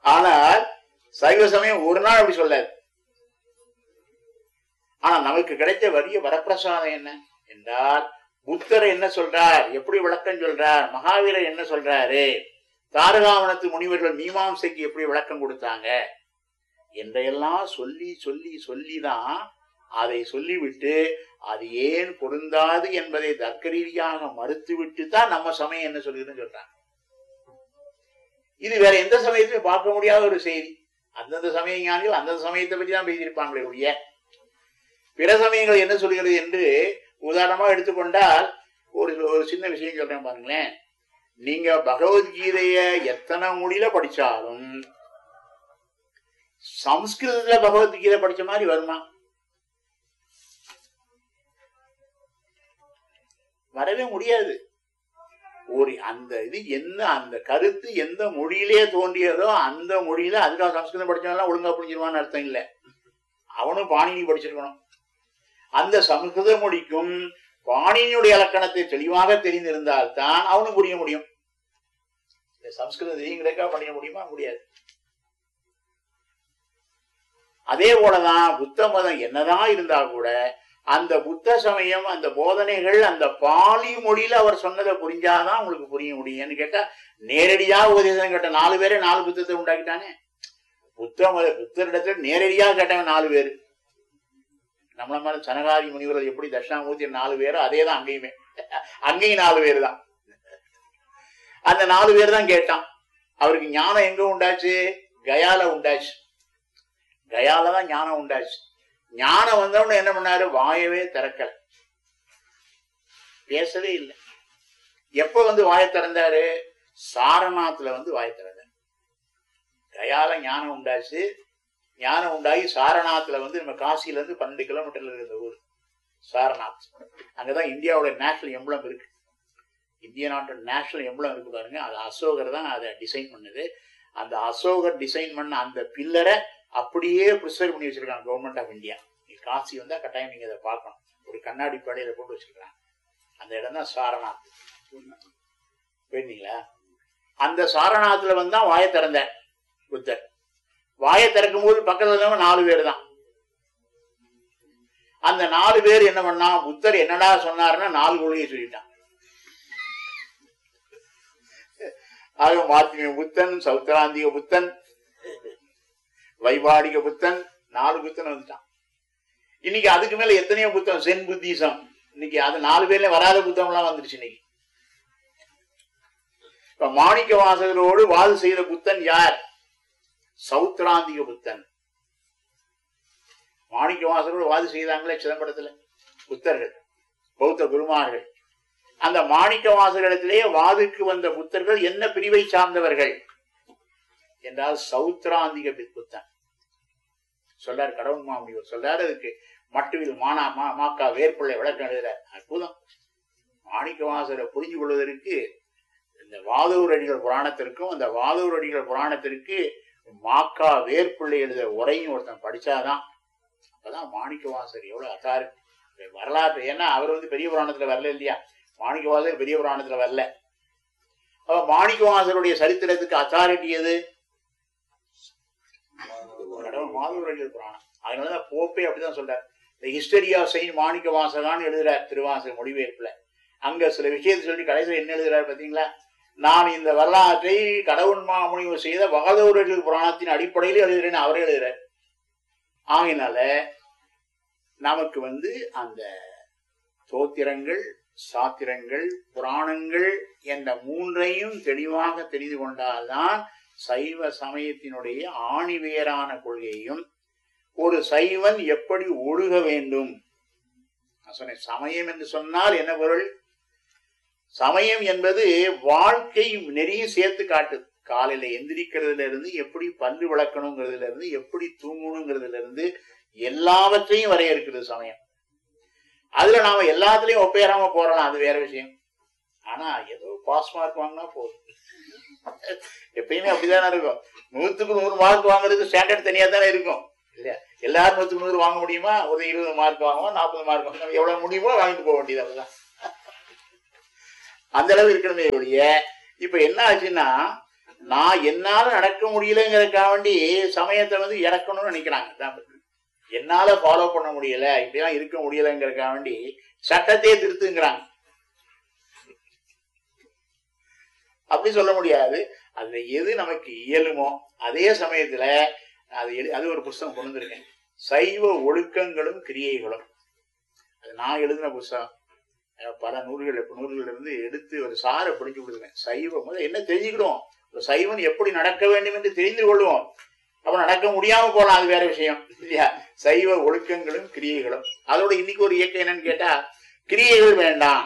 ஆனால் சைவ சமயம் ஒரு நாள் அப்படி சொல்லாது ஆனா நமக்கு கிடைத்த வரிய வரப்பிரசாதம் என்ன என்றால் புத்தர் என்ன சொல்றார் எப்படி விளக்கம் சொல்றார் மகாவீரர் என்ன சொல்றாரு தாரகாவனத்து முனிவர்கள் மீமாம்சைக்கு எப்படி விளக்கம் கொடுத்தாங்க என்றெல்லாம் சொல்லி சொல்லி சொல்லிதான் அதை சொல்லிவிட்டு அது ஏன் பொருந்தாது என்பதை தர்க்க ரீதியாக மறுத்துவிட்டு தான் நம்ம சமயம் என்ன சொல்லுதுன்னு சொல்றாங்க இது வேற எந்த சமயத்திலும் பார்க்க முடியாத ஒரு செய்தி அந்தந்த சமய ஞானிகள் அந்தந்த சமயத்தை பற்றி தான் பேசியிருப்பாங்களே ஒழிய பிற சமயங்கள் என்ன சொல்கிறது என்று உதாரணமா எடுத்துக்கொண்டால் ஒரு ஒரு சின்ன விஷயம் சொல்றேன் பாருங்களேன் நீங்க பகவத்கீதைய எத்தனை மொழியில படிச்சாலும் சம்ஸ்கிருதத்துல பகவத்கீதை படிச்ச மாதிரி வருமா வரவே முடியாது ஒரு அந்த இது என்ன அந்த கருத்து எந்த மொழியிலே தோன்றியதோ அந்த மொழியில அதுக்காக சம்ஸ்கிருதம் படிச்சவன் ஒழுங்கா புரிஞ்சிருவான்னு அர்த்தம் இல்லை அவனும் பாணினி படிச்சிருக்கணும் அந்த சம்ஸ்கிருத மொழிக்கும் பாணினியுடைய இலக்கணத்தை தெளிவாக தெரிந்திருந்தால் தான் அவனும் புரிய முடியும் இந்த சம்ஸ்கிருதம் தெரியுங்கிறக்கா படிக்க முடியுமா முடியாது அதே போலதான் புத்த மதம் என்னதான் இருந்தா கூட அந்த புத்த சமயம் அந்த போதனைகள் அந்த பாலி மொழியில அவர் சொன்னதை புரிஞ்சாதான் உங்களுக்கு புரிய முடியும்னு கேட்டா நேரடியா உபதேசம் கேட்ட நாலு பேரே நாலு புத்தத்தை உண்டாக்கிட்டானே புத்த மத புத்தரிடத்துல நேரடியா கேட்டவன் நாலு பேரு நம்மள மாதிரி சனகாதி முனிவர்கள் எப்படி தட்சிணாமூர்த்தி நாலு பேரோ அதே தான் அங்கேயுமே அங்கேயும் நாலு பேர் தான் அந்த நாலு பேர் தான் கேட்டான் அவருக்கு ஞானம் எங்க உண்டாச்சு கயால உண்டாச்சு கயால தான் ஞானம் உண்டாச்சு ஞானம் வந்தவொடனே என்ன பண்ணாரு வாயவே திறக்கல பேசவே இல்லை எப்ப வந்து வாயை திறந்தாரு சாரநாத்துல வந்து வாயை திறந்தாரு கயால ஞானம் உண்டாச்சு ஞானம் உண்டாகி சாரநாத்துல வந்து நம்ம காசில இருந்து பன்னெண்டு கிலோமீட்டர்ல இருக்கிற ஊர் சாரநாத் அங்கதான் இந்தியாவோட நேஷனல் எம்பளம் இருக்கு இந்திய நாட்டோட நேஷனல் எம்பளம் இருக்கு பாருங்க அது அசோகர் தான் அதை டிசைன் பண்ணுது அந்த அசோகர் டிசைன் பண்ண அந்த பில்லரை அப்படியே ப்ரிசர்வ் பண்ணி வச்சிருக்காங்க கவர்மெண்ட் ஆஃப் இந்தியா காசி வந்தா கட்டாயம் நீங்க அதை பார்க்கணும் ஒரு கண்ணாடி படையில போட்டு வச்சிருக்காங்க அந்த இடம் தான் சாரநாத் போயிருந்தீங்களா அந்த சாரநாத்துல வந்து தான் வாயை திறந்த புத்தர் வாயை திறக்கும் போது பக்கத்துல இருந்தவங்க நாலு பேர் தான் அந்த நாலு பேர் என்ன பண்ணா புத்தர் என்னடா சொன்னாருன்னா நாலு கொள்கையை சொல்லிட்டான் ஆக மாத்திமிய புத்தன் சௌத்தராந்திக புத்தன் வைவாடிக புத்தன் நாலு புத்தன் வந்துட்டான் இன்னைக்கு அதுக்கு மேல எத்தனையோ புத்தகம் சென் புத்திசம் இன்னைக்கு அது நாலு பேர்ல வராத புத்தகம் எல்லாம் வந்துருச்சு இன்னைக்கு இப்ப மாணிக்க வாசகரோடு வாது செய்த புத்தன் யார் சௌத்ராந்திக புத்தன் மாணிக்க வாசகரோடு வாது செய்தாங்களே சிதம்பரத்துல புத்தர்கள் பௌத்த குருமார்கள் அந்த மாணிக்க வாசகரிடத்திலே வாதுக்கு வந்த புத்தர்கள் என்ன பிரிவை சார்ந்தவர்கள் என்றால் சௌத்ராந்திக புத்தன் சொல்றாரு கடவுள் மாமுடிவர் சொல்றாரு அதுக்கு மட்டுவில் மானா மா மாக்கா வேர்பிள்ளை விளக்கம் எழுதுறார் அற்புதம் மாணிக்க வாசகரை புரிஞ்சு கொள்வதற்கு இந்த வாதூர் அடிகள் புராணத்திற்கும் அந்த வாதூர் அடிகள் புராணத்திற்கு மாக்கா வேர்பிள்ளை எழுத உரையும் ஒருத்தன் படிச்சாதான் அப்பதான் மாணிக்க வாசகர் எவ்வளவு அத்தாரிட்டி வரலாற்று ஏன்னா அவர் வந்து பெரிய புராணத்துல வரல இல்லையா மாணிக்க வாசகர் பெரிய புராணத்துல வரல அப்ப மாணிக்க வாசகருடைய சரித்திரத்துக்கு அத்தாரிட்டி எது கடவுள் மாதவர்கள் புராணம் அதனாலதான் போப்பே அப்படிதான் சொல்றார் இந்த ஹிஸ்டரி ஆஃப் செயின்ட் மாணிக்க வாசகான்னு எழுதுறார் திருவாசக மொழிபெயர்ப்புல அங்க சில விஷயத்தை சொல்லி கடைசியில் என்ன எழுதுறாரு பாத்தீங்களா நான் இந்த வரலாற்றை கடவுள் மாமுனிவு செய்த பகதூரர்கள் புராணத்தின் அடிப்படையில் எழுதுறேன்னு அவரே எழுதுறார் ஆகினால நமக்கு வந்து அந்த தோத்திரங்கள் சாத்திரங்கள் புராணங்கள் என்ற மூன்றையும் தெளிவாக தெரிந்து கொண்டால்தான் சைவ சமயத்தினுடைய ஆணிவேரான கொள்கையும் ஒரு சைவன் எப்படி ஒழுக வேண்டும் நான் சொன்னேன் சமயம் என்று சொன்னால் என்ன பொருள் சமயம் என்பது வாழ்க்கை நெறிய சேர்த்து காட்டுது காலையில எந்திரிக்கிறதுல இருந்து எப்படி பல்லு விளக்கணுங்கிறதுல இருந்து எப்படி தூங்கணுங்கிறதுல இருந்து எல்லாவற்றையும் வரையறுக்கிறது சமயம் அதுல நாம எல்லாத்துலயும் ஒப்பேறாம போறலாம் அது வேற விஷயம் ஆனா ஏதோ பாஸ் மார்க் வாங்கினா போதும் எப்பயுமே அப்படிதானே இருக்கும் நூத்துக்கு நூறு மார்க் வாங்குறதுக்கு ஸ்டாண்டர்ட் தனியா தானே இருக்கும் இல்லையா எல்லாரும் நூத்துக்கு நூறு வாங்க முடியுமா ஒரு இருபது மார்க் வாங்குவோம் நாற்பது மார்க் வாங்குவோம் எவ்வளவு முடியுமோ வாங்கிட்டு போக வேண்டியது அதுதான் அந்த அளவு இருக்கணுமே ஒழிய இப்ப என்ன ஆச்சுன்னா நான் என்னால நடக்க முடியலங்கிறதுக்காக வேண்டி சமயத்தை வந்து இறக்கணும்னு நினைக்கிறாங்க அதான் பிரச்சனை. என்னால ஃபாலோ பண்ண முடியல இப்படிலாம் இருக்க முடியலங்கிறதுக்காக வேண்டி சட்டத்தையே திருத்துங்கிறாங்க அப்படி சொல்ல முடியாது அதுல எது நமக்கு இயலுமோ அதே சமயத்துல அது எழு- அது ஒரு புஸ்தகம் கொண்டு வந்திருக்கேன் சைவ ஒழுக்கங்களும் கிரியைகளும் அது நான் எழுதின புஸ்தகம் அஹ் பல நூல்கள் நூல்கள் இருந்து எடுத்து ஒரு சாரை பிடிச்சு கொடுத்துருக்கேன் சைவம் முதல்ல என்ன தெரிஞ்சுக்கிடுவோம் ஒரு சைவன் எப்படி நடக்க வேண்டும் என்று தெரிந்து கொள்வோம் அப்ப நடக்க முடியாம போலாம் அது வேற விஷயம் இல்லையா சைவ ஒழுக்கங்களும் கிரியைகளும் அதோட இன்னைக்கு ஒரு இயக்கம் என்னன்னு கேட்டா கிரியைகள் வேண்டாம்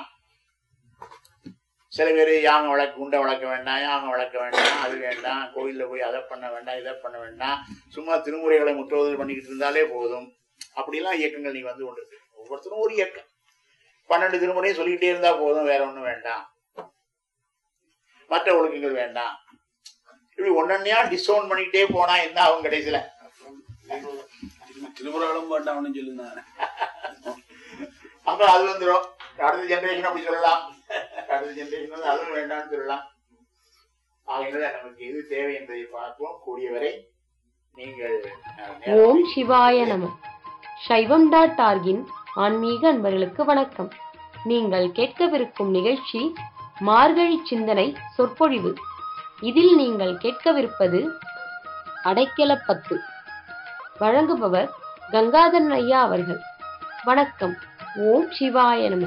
சில பேர் யாகம் வளர்க்க குண்டை வளர்க்க வேண்டாம் யாகம் வளர்க்க வேண்டாம் அது வேண்டாம் கோயிலில் போய் அதை பண்ண வேண்டாம் இதை பண்ண வேண்டாம் சும்மா திருமுறைகளை முற்றுவதல் பண்ணிக்கிட்டு இருந்தாலே போதும் அப்படிலாம் இயக்கங்கள் நீ வந்து கொண்டு இருக்கு ஒவ்வொருத்தரும் ஒரு இயக்கம் பன்னெண்டு திருமுறையும் சொல்லிக்கிட்டே இருந்தா போதும் வேற ஒண்ணும் வேண்டாம் மற்ற ஒழுக்கங்கள் வேண்டாம் இப்படி ஒன்னொன்னையா டிஸ்கவுண்ட் பண்ணிக்கிட்டே போனா என்ன ஆகும் கடைசியில திருமுறாலும் வேண்டாம்னு சொல்லுங்க அப்ப அது வந்துடும் அடுத்த ஜெனரேஷன் அப்படி சொல்லலாம் அடுத்த ஜெனரேஷன் வந்து அதுவும் வேண்டாம்னு சொல்லலாம் ஆகையினால நமக்கு எது தேவை என்பதை பார்ப்போம் கூடியவரை நீங்கள் அஹ், நேரம் ஓம் சிவாய நம சைவம் டாட் ஆர்கின் ஆன்மீக அன்பர்களுக்கு வணக்கம் நீங்கள் கேட்கவிருக்கும் நிகழ்ச்சி மார்கழி சிந்தனை சொற்பொழிவு இதில் நீங்கள் கேட்கவிருப்பது அடைக்கலப்பத்து வழங்குபவர் கங்காதரன் ஐயா அவர்கள் வணக்கம் ஓம் சிவாய நம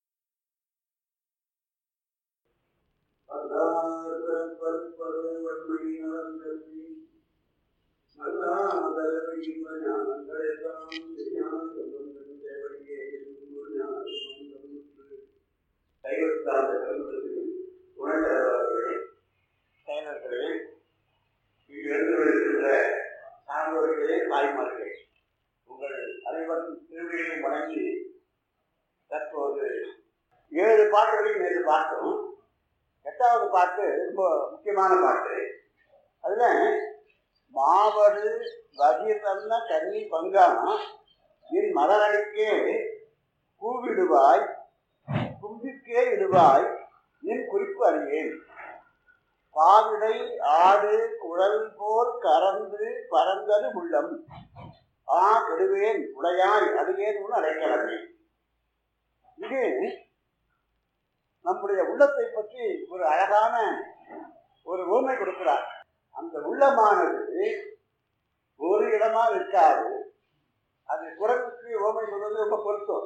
செயலர்களே இங்கு எழுந்துள்ள சான்றோர்களே தாய்மார்களே உங்கள் அனைவரும் திருவிழையும் வழங்கி தற்போது ஏழு பாட்டுகளையும் நேற்று பார்த்தோம் எட்டாவது பாட்டு ரொம்ப முக்கியமான பாட்டு அதுல மாவடு வகிர்தன்ன கன்னி பங்கானா என் மலரடிக்கே கூவிடுவாய் கும்பிக்கே இடுவாய் என் குறிப்பு அறியேன் பாவிடை ஆடு குழல் போல் கறந்து பறந்தது உள்ளம் ஆ கெடுவேன் உடையாய் அடியேன் உன் அடைக்கலமே இது நம்முடைய உள்ளத்தை பற்றி ஒரு அழகான ஒரு ஊமை கொடுக்கிறார் அந்த உள்ளமானது ஒரு இடமா இருக்காது அது குரங்குக்கு ஓமை சொல்வது ரொம்ப பொருத்தம்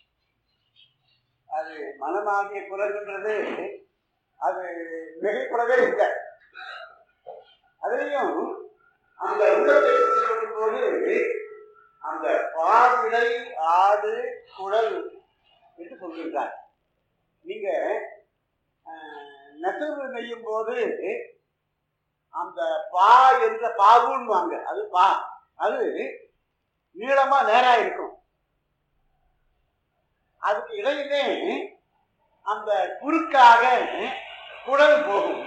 அது மனமாகிய குரங்குன்றது அது மிகைப்படவே இல்லை அதுலயும் அந்த உள்ளத்தை பற்றி சொல்லும்போது அந்த பாவிடை ஆடு குழல் என்று சொல்கின்றார் நீங்க அஹ், நெசவு நெய்யும் போது அந்த பா என்ற பாவுன்னுவாங்க அது பா அது நீளமா நேரா இருக்கும் அதுக்கு இடையிலே அந்த குறுக்காக குடல் போகும்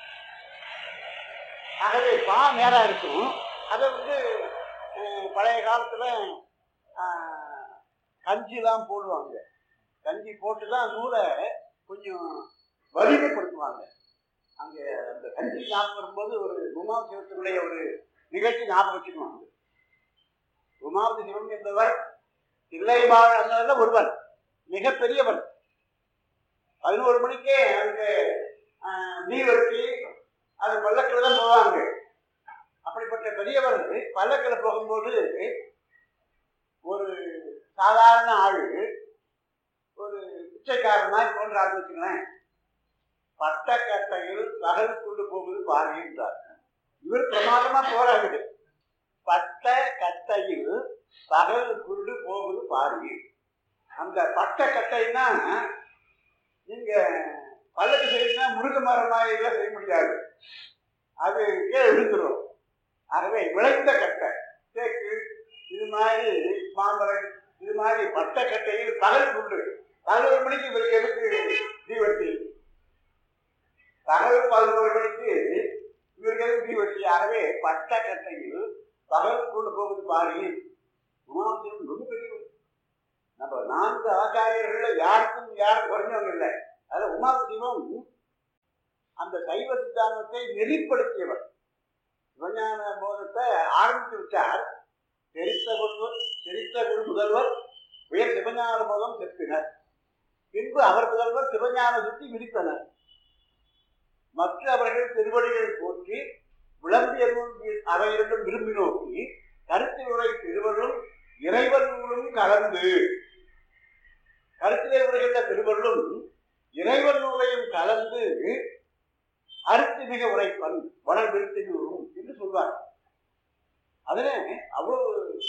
ஆகவே பா நேரா இருக்கும் அதை வந்து அஹ், பழைய காலத்துல அஹ், கஞ்சிலாம் போடுவாங்க கஞ்சி போட்டு தான் நூலை கொஞ்சம் வலிமைப்படுத்துவாங்க அங்க அந்த கஞ்சி ஞாபகம் வரும்போது ஒரு உமாவதி சிவத்தினுடைய ஒரு நிகழ்ச்சி ஞாபகம் வச்சுக்குவாங்க உமாவதி சிவம் என்பவர் தில்லைபாள் அண்ணல ஒருவர் மிகப்பெரியவர் பதினோரு மணிக்கே அங்கே ஆஹ், நீர் வச்சு அது பல்லக்கில் தான் போவாங்க அப்படிப்பட்ட பெரியவர் பல்லக்கில் போகும்போது ஒரு சாதாரண ஆளு ஒரு பிச்சைக்காரன் மாதிரி போன்ற ஆள் வச்சுங்களேன் பட்டக்கட்டையில் பகல் கொண்டு போகுது பாருகின்றார் இவர் பிரமாதமா போராடுது பட்ட கட்டையில் பகல் குருடு போகுது பாருங்க அந்த பட்ட கட்டைன்னா நீங்க பல்லக்கு செய்யணும்னா முருக மரமா இதெல்லாம் செய்ய முடியாது அது கீழே விழுந்துரும் ஆகவே விளைந்த கட்டை தேக்கு இது மாதிரி மாம்பழம் இது மாதிரி பட்ட கட்டையில் பகல் குண்டு பதினோரு மணிக்கு இவருக்கு எதுக்கு தீவட்டி பகல் பதினோரு மணிக்கு இவருக்கு எதுக்கு தீவட்டி ஆகவே பட்ட கட்டையில் பகல் கொண்டு போகுது பாரு உமாசிவம் ரொம்ப பெரியவர் நம்ம நான்கு ஆச்சாரியர்கள்ல யாருக்கும் யாரும் குறைஞ்சவங்க இல்லை அதுல உமாசிவம் அந்த சைவ சித்தாந்தத்தை நெறிப்படுத்தியவர் சிவஞான போதத்தை ஆரம்பித்து விட்டார் தெரித்த குருவர் தெரித்த குரு முதல்வர் உயர் சிவஞான போதம் செப்பினர் பின்பு அவர் முதல்வர் சிவஞான சுத்தி விதித்தனர் மற்றவர்கள் திருவடிகள் போற்றி விளம்பிய நூல் அவை இரண்டும் விரும்பி நோக்கி கருத்திலுரை திருவருளும் இறைவன் நூலும் கலந்து கருத்திலே வருகின்ற திருவருளும் இறைவன் நூலையும் கலந்து அறுத்து மிக உரைப்பன் வளர் விருத்தி நூலும் என்று சொல்வார் அதனே அவ்வளவு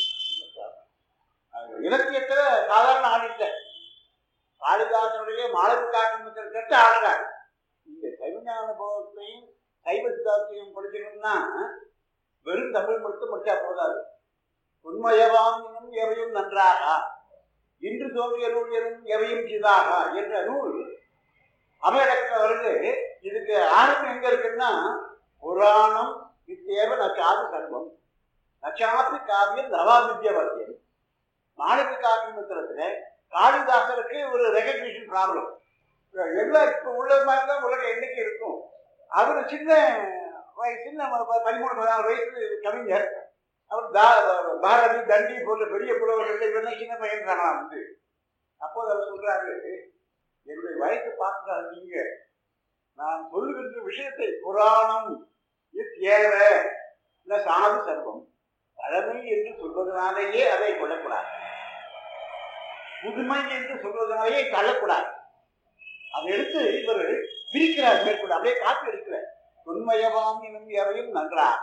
அஹ், இலக்கியத்துல சாதாரண ஆள் இல்லை காளிதாசனுடைய மாலத்து காட்டும் கேட்டு ஆடுறார் இந்த சைவஞான போகத்தையும் சைவ சித்தார்த்தையும் படிக்கணும்னா வெறும் தமிழ் மட்டும் படிச்சா போதாது உண்மையவாம் எனும் எவையும் நன்றாக இன்று தோன்றிய நூல் எனும் எவையும் சிதாக என்ற நூல் அமையடக்கிற வருது இதுக்கு ஆரம்பம் எங்க இருக்குன்னா புராணம் இத்தேவ நச்சாது சர்வம் நச்சாத்து காவியம் நவாமித்ய வர்த்தியம் மாணிக்க காவியம் புத்தகத்துல காளிதாசருக்கு ஒரு ரெகக்னிஷன் ப்ராப்ளம் எல்லாம் இப்போ உள்ள மாதிரி தான் உலக எண்ணிக்கை இருக்கும் அவர் சின்ன வய- சின்ன ப- ப- பதிமூணு பதினாறு வயசு கவிஞர் அவர் தா- பாரதி தண்டி போன்ற பெரிய புலவர்கள் இவரெல்லாம் சின்ன பையன் தானா வந்து அப்போது அவர் சொல்றாரு என்னுடைய வயசு பார்க்கிறாரு நீங்க நான் சொல்லுகின்ற விஷயத்தை புராணம் இஸ் ஏவ இல்ல சாது சர்வம் பழமை என்று சொல்வதனாலேயே அதை கொள்ளக்கூடாது புதுமை என்று சொல்வதனாலேயே தள்ளக்கூடாது அதை எடுத்து இவர் பிரிக்கிறார் மேற்கொண்டு அப்படியே காப்பி எடுக்கிறார் உண்மையவாம் எனும் எவையும் நன்றாக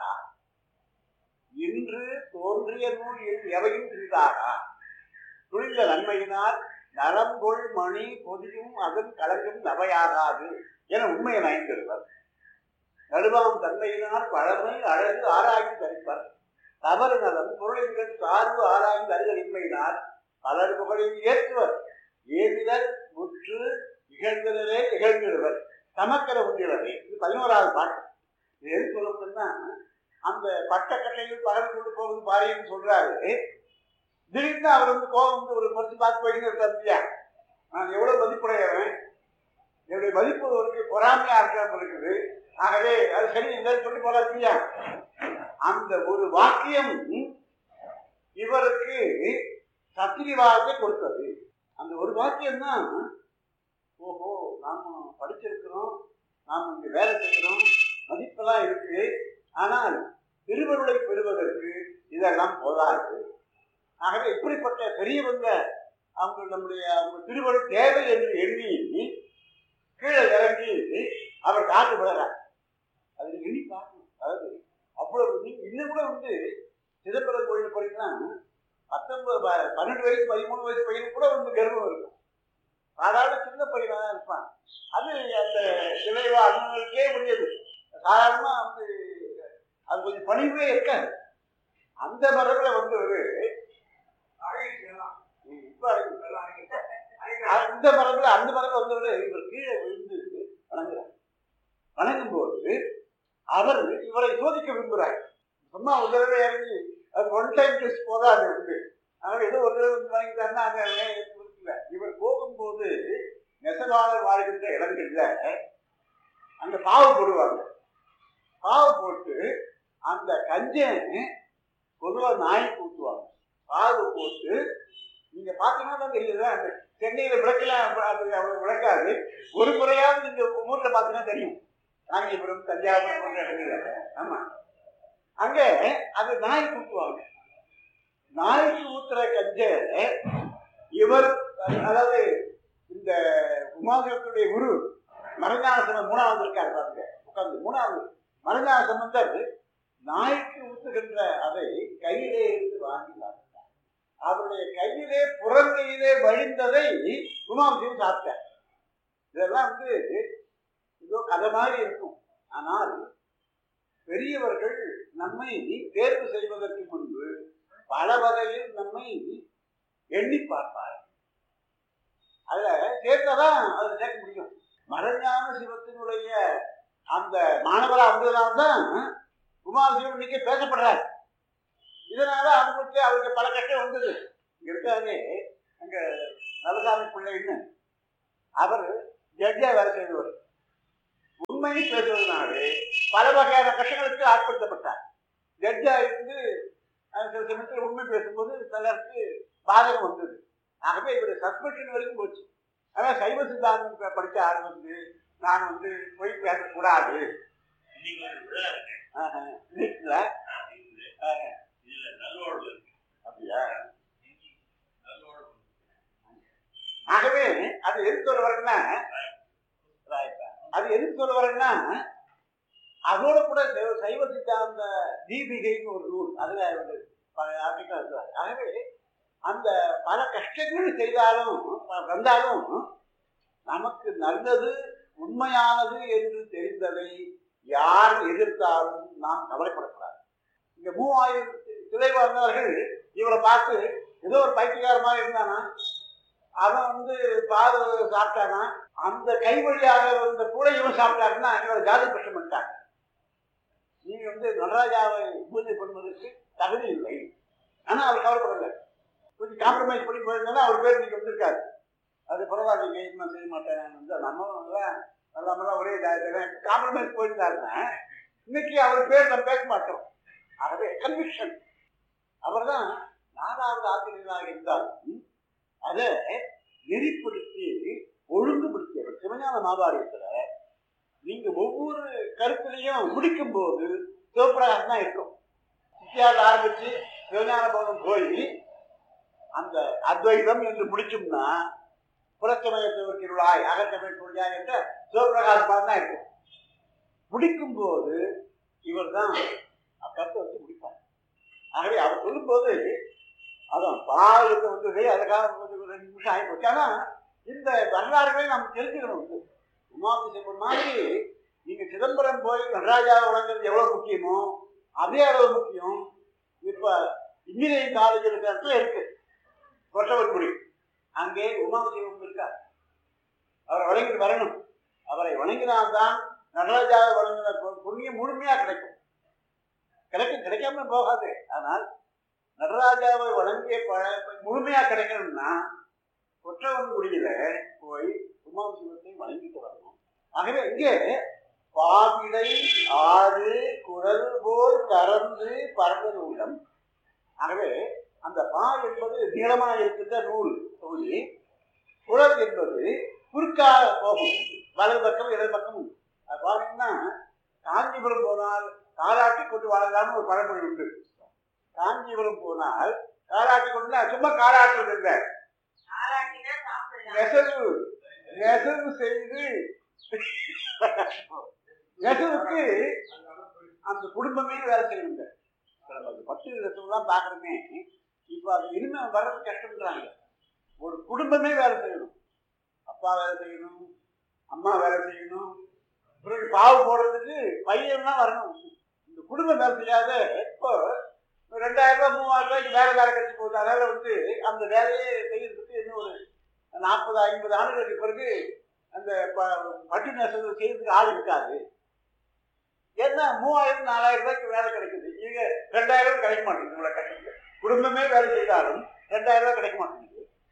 இன்று தோன்றிய நூல் என் எவையும் சிறிதாக துணிந்த நன்மையினால் நலங்கொள் மணி பொதியும் அதன் கலங்கும் நவையாகாது என உண்மையை நயந்திருவர் நடுவாம் தன்மையினால் பழமை அழகு ஆராய்ந்து தரிப்பர் தவறு நலம் பொருளின்கள் சார்பு ஆராய்ந்து அறிதலின்மையினால் பலர் புகழில் ஏற்றுவர் ஏவிலர் முற்று இகழ்ந்தனரே இகழ்ந்திடுவர் சமக்கர உண்டிலரே இது பதினோராவது பாட்டு இது எது சொல்லப்படுதுன்னா அந்த பட்டக்கட்டையில் பகல் கொண்டு போகுது பாரியன்னு சொல்றாரு திடீர்னு அவர் வந்து கோபம் வந்து ஒரு மறுத்து பார்த்து போயிட்டு இருக்காரு இல்லையா நான் எவ்வளவு மதிப்புடையவன் என்னுடைய மதிப்பு அவருக்கு பொறாமையா இருக்காம இருக்குது ஆகவே அது சரி இல்லைன்னு சொல்லி போல இல்லையா அந்த ஒரு வாக்கியம் இவருக்கு சத்திரிவாதத்தை கொடுத்தது அந்த ஒரு வாக்கியம் தான் ஓஹோ நாம படிச்சிருக்கிறோம் நாம் இங்க வேலை செய்கிறோம் மதிப்பெல்லாம் இருக்கு ஆனால் திருவருளை பெறுவதற்கு இதெல்லாம் போதாது ஆகவே இப்படிப்பட்ட பெரியவங்க அவங்க நம்முடைய அவங்க திருவருள் தேவை என்று எண்ணி கீழே இறங்கி அவர் காட்டு விடுறார் அது நீங்க எண்ணி பார்க்கணும் அதாவது அவ்வளவு நீ- இன்னும் கூட வந்து சிதம்பரம் கோயில் போறீங்கன்னா பத்தொன்பது ப- பன்னெண்டு வயசு பதிமூணு வயசு பையனுக்கு கூட வந்து கர்வம் இருக்கும் சாதாரண சின்ன பையனா தான் இருப்பான் அது அந்த இளைவா அண்ணனுக்கே உரியது சாதாரணமா வந்து அது கொஞ்சம் பணிவே இருக்காது அந்த மரபுல வந்து ஒரு ம், இப்ப அழகு. அந்த மரபுல அந்த மரபுல வந்து ஒரு இவர் கீழே விழுந்து வணங்குறார் வணங்கும் போது அவர் இவரை சோதிக்க விரும்புகிறார் சும்மா ஒரு தடவை இறங்கி அது ஒன் டைம் டெஸ்ட் போதாது வந்து அவர் ஏதோ ஒரு தடவை வந்து வாங்கிட்டாருன்னா அங்க இல்லை இவர் போகும்போது நெசவாளர் வாழ்கின்ற இடங்கள்ல அங்க பாவு போடுவாங்க பாவு போட்டு அந்த கஞ்சன் பொதுவாக நாய்க்கு ஊற்றுவாங்க பாவு போட்டு நீங்க பார்த்தீங்கன்னா தான் தெரியுது அந்த சென்னையில விளக்கலாம் அது அவ்வளவு விளக்காது ஒரு முறையாவது நீங்க ஊர்ல பார்த்தீங்கன்னா தெரியும் காஞ்சிபுரம் தஞ்சாவூர் போன்ற இடங்கள்ல ஆமா அங்க அது நாய்க்கு ஊற்றுவாங்க நாய்க்கு ஊத்துற கஞ்ச இவர் அதாவது இந்த உமாதேவத்துடைய குரு மரஞான சம்பந்தர் மூணாவது இருக்கார் பாருங்க உட்கார்ந்து மூணாவது மரஞான சம்பந்தர் நாய்க்கு ஊத்துகின்ற அதை கையிலே இருந்து வாங்கினார் அவருடைய கையிலே புறங்கையிலே வழிந்ததை உமாவசியம் சாப்பிட்டார் இதெல்லாம் வந்து ஏதோ கதை மாதிரி இருக்கும் ஆனால் பெரியவர்கள் நம்மை தேர்வு செய்வதற்கு முன்பு பல வகையில் நம்மை எண்ணி பார்ப்பார் அதுல சேர்த்தாதான் அதுல சேர்க்க முடியும் மரஞான சிவத்தினுடைய அந்த மாணவரா வந்ததுனால்தான் குமாரசிவம் இன்னைக்கு பேசப்படுறார் இதனால அவங்களுக்கு அவருக்கு பல கஷ்டம் வந்தது இங்க இருக்காரு அங்க நல்லசாமி பிள்ளைன்னு அவர் ஜட்ஜா வேலை செய்தவர் உண்மை உண்மை பேசுவதனாலே பல வகையான கஷ்டங்களுக்கு ஆட்படுத்தப்பட்டார் ஜட்ஜா இருந்து அஹ், சில சமயத்தில் உண்மை பேசும்போது சிலருக்கு பாதகம் வந்தது ஆகவே இவர் சஸ்பென்ஷன் வரைக்கும் போச்சு அதான் சைவ சித்தாந்தம் ப- படிச்ச ஆள் வந்து நான் வந்து பொய் பேசக்கூடாது இன்னைக்கு ஒரு விழா இருக்கு ஆஹா. இல்லைங்களா? ஆஹா. இதுல நல்லோடு இருக்கு அப்படியா நல்லோடு ஆகவே அது எதுக்கு சொல்ல வரேன்னா அது எதுக்கு சொல்ல வரேன்னா அதோட கூட சைவ- சைவ சித்தாந்த தீபிகைன்னு ஒரு நூல் அதுல வந்து பல ஆர்டிக்கல் இருக்கிறார் ஆகவே அந்த பல கஷ்டங்கள் செய்தாலும் வ- வந்தாலும் நமக்கு நல்லது உண்மையானது என்று தெரிந்ததை யார் எதிர்த்தாலும் நாம் கவலைப்படக்கூடாது இங்க மூவாயிரம் சிலை வந்தவர்கள் இவரை பார்த்து ஏதோ ஒரு பைத்தியக்காரமா இருந்தானா அவன் வந்து பால் சாப்பிட்டானா அந்த கை வழியாக வந்த கூட இவன் சாப்பிட்டாருன்னா இவரை ஜாதி பிரச்சனை பண்ணிட்டாங்க நீங்க வந்து நடராஜாவை பூஜை பண்ணுவதற்கு தகுதி இல்லை ஆனா அவர் கவலைப்படல கொஞ்சம் காம்ப்ரமைஸ் பண்ணி போயிருந்தா அவர் பேர் நீங்க வந்திருக்காரு அது பரவாயில்லைங்க இன்னும் செய்ய மாட்டேன் வந்து நம்ம நம்மளாம் ஒரே காம்ப்ரமைஸ் போயிருந்தாருன்னா இன்னைக்கு அவர் பேர் நம்ம பேச மாட்டோம் ஆகவே கன்விக்ஷன் அவர் தான் நாலாவது ஆசிரியராக இருந்தாலும் அதை நெறிப்படுத்தி ஒழுங்குபடுத்தியவர் சிவஞான மாபாரியத்துல நீங்க ஒவ்வொரு கருத்துலையும் முடிக்கும் போது சிவப்பிரகாசம் தான் இருக்கும் சித்தியாவில் ஆரம்பிச்சு சிவஞான போதம் போய் அந்த அத்வைதம் என்று முடிச்சோம்னா புறச்சமயத்தவர் திருவிழாய் அகச்சமய திருவிழாய் என்ற சிவபிரகாசமாக தான் இருக்கும் முடிக்கும் போது இவர் தான் கருத்தை வச்சு முடிப்பார் ஆகவே அவர் சொல்லும்போது அதான் பாலுக்கு வந்தது அதுக்காக கொஞ்சம் ஒரு ரெண்டு நிமிஷம் ஆகி போச்சு ஆனா இந்த வரலாறுகளை நம்ம தெரிஞ்சுக்கணும் வந்து உமாபிஷேகம் மாதிரி நீங்க சிதம்பரம் போய் நடராஜா வழங்குறது எவ்வளவு முக்கியமோ அதே அளவு முக்கியம் இப்ப இன்ஜினியரிங் காலேஜ் இருக்கிற இடத்துல இருக்கு கொட்டவன்குடி அங்கே உமாபிஷேகம் இருக்கார் அவரை வணங்கிட்டு வரணும் அவரை வணங்கினால்தான் நடராஜாவை வழங்கின பு- புண்ணியம் முழுமையா கிடைக்கும் கிடைக்கும் கிடைக்காம போகாது ஆனால் நடராஜாவை வழங்கிய ப- முழுமையா கிடைக்கணும்னா கொற்றவன்குடியில போய் உமாசிவத்தை வணங்கிட்டு வரணும் ஆகவே இங்கே பாவிடை ஆறு குரல் போல் கறந்து பறந்தது உள்ளம் ஆகவே அந்த பா என்பது நீளமாக இருக்கின்ற நூல் தொகுதி குழல் என்பது குறுக்காக போகும் வலது பக்கம் இடது பக்கம் உண்டு. அது பாத்தீங்கன்னா காஞ்சிபுரம் போனால் காலாட்டி கொண்டு வாழலாம்னு ஒரு பழமொழி உண்டு காஞ்சிபுரம் போனால் காலாட்டி கொண்டு சும்மா காலாட்டுறது இல்லை நெசவு நெசவு செய்து நெசவுக்கு அந்த குடும்பமே வேலை செய்யணுங்க இப்ப நம்ம அந்த பட்டு நெசவுலாம் பார்க்குறோமே இப்போ அது இனிமே வர்றது கஷ்டம்ன்றாங்க ஒரு குடும்பமே வேலை செய்யணும் அப்பா வேலை செய்யணும் அம்மா வேலை செய்யணும் பிறகு பாவு போடுறதுக்கு பையன்லாம் வரணும் இந்த குடும்பம் வேலை செய்யாத இப்போ ரெண்டாயிரம் ரூபாய் மூவாயிரம் ரூபாய்க்கு வேலை வேலை கிடைச்சி போகுது அதனால வந்து அந்த வேலையை செய்யறதுக்கு இன்னும் ஒரு நாற்பது ஐம்பது ஆண்டுகளுக்கு பிறகு அந்த ப- பட்டு நெசவு செய்யறதுக்கு ஆள் இருக்காது ஏன்னா மூவாயிரம் நாலாயிரம் ரூபாய்க்கு வேலை கிடைக்குது இங்க ரெண்டாயிரம் ரூபாய் கிடைக்க மாட்டேங்குது இவ்வளவு கஷ்டத்துல குடும்பமே வேலை செய்தாலும் ரெண்டாயிரம் ரூபாய் கிடைக்க மாட்டேங்குது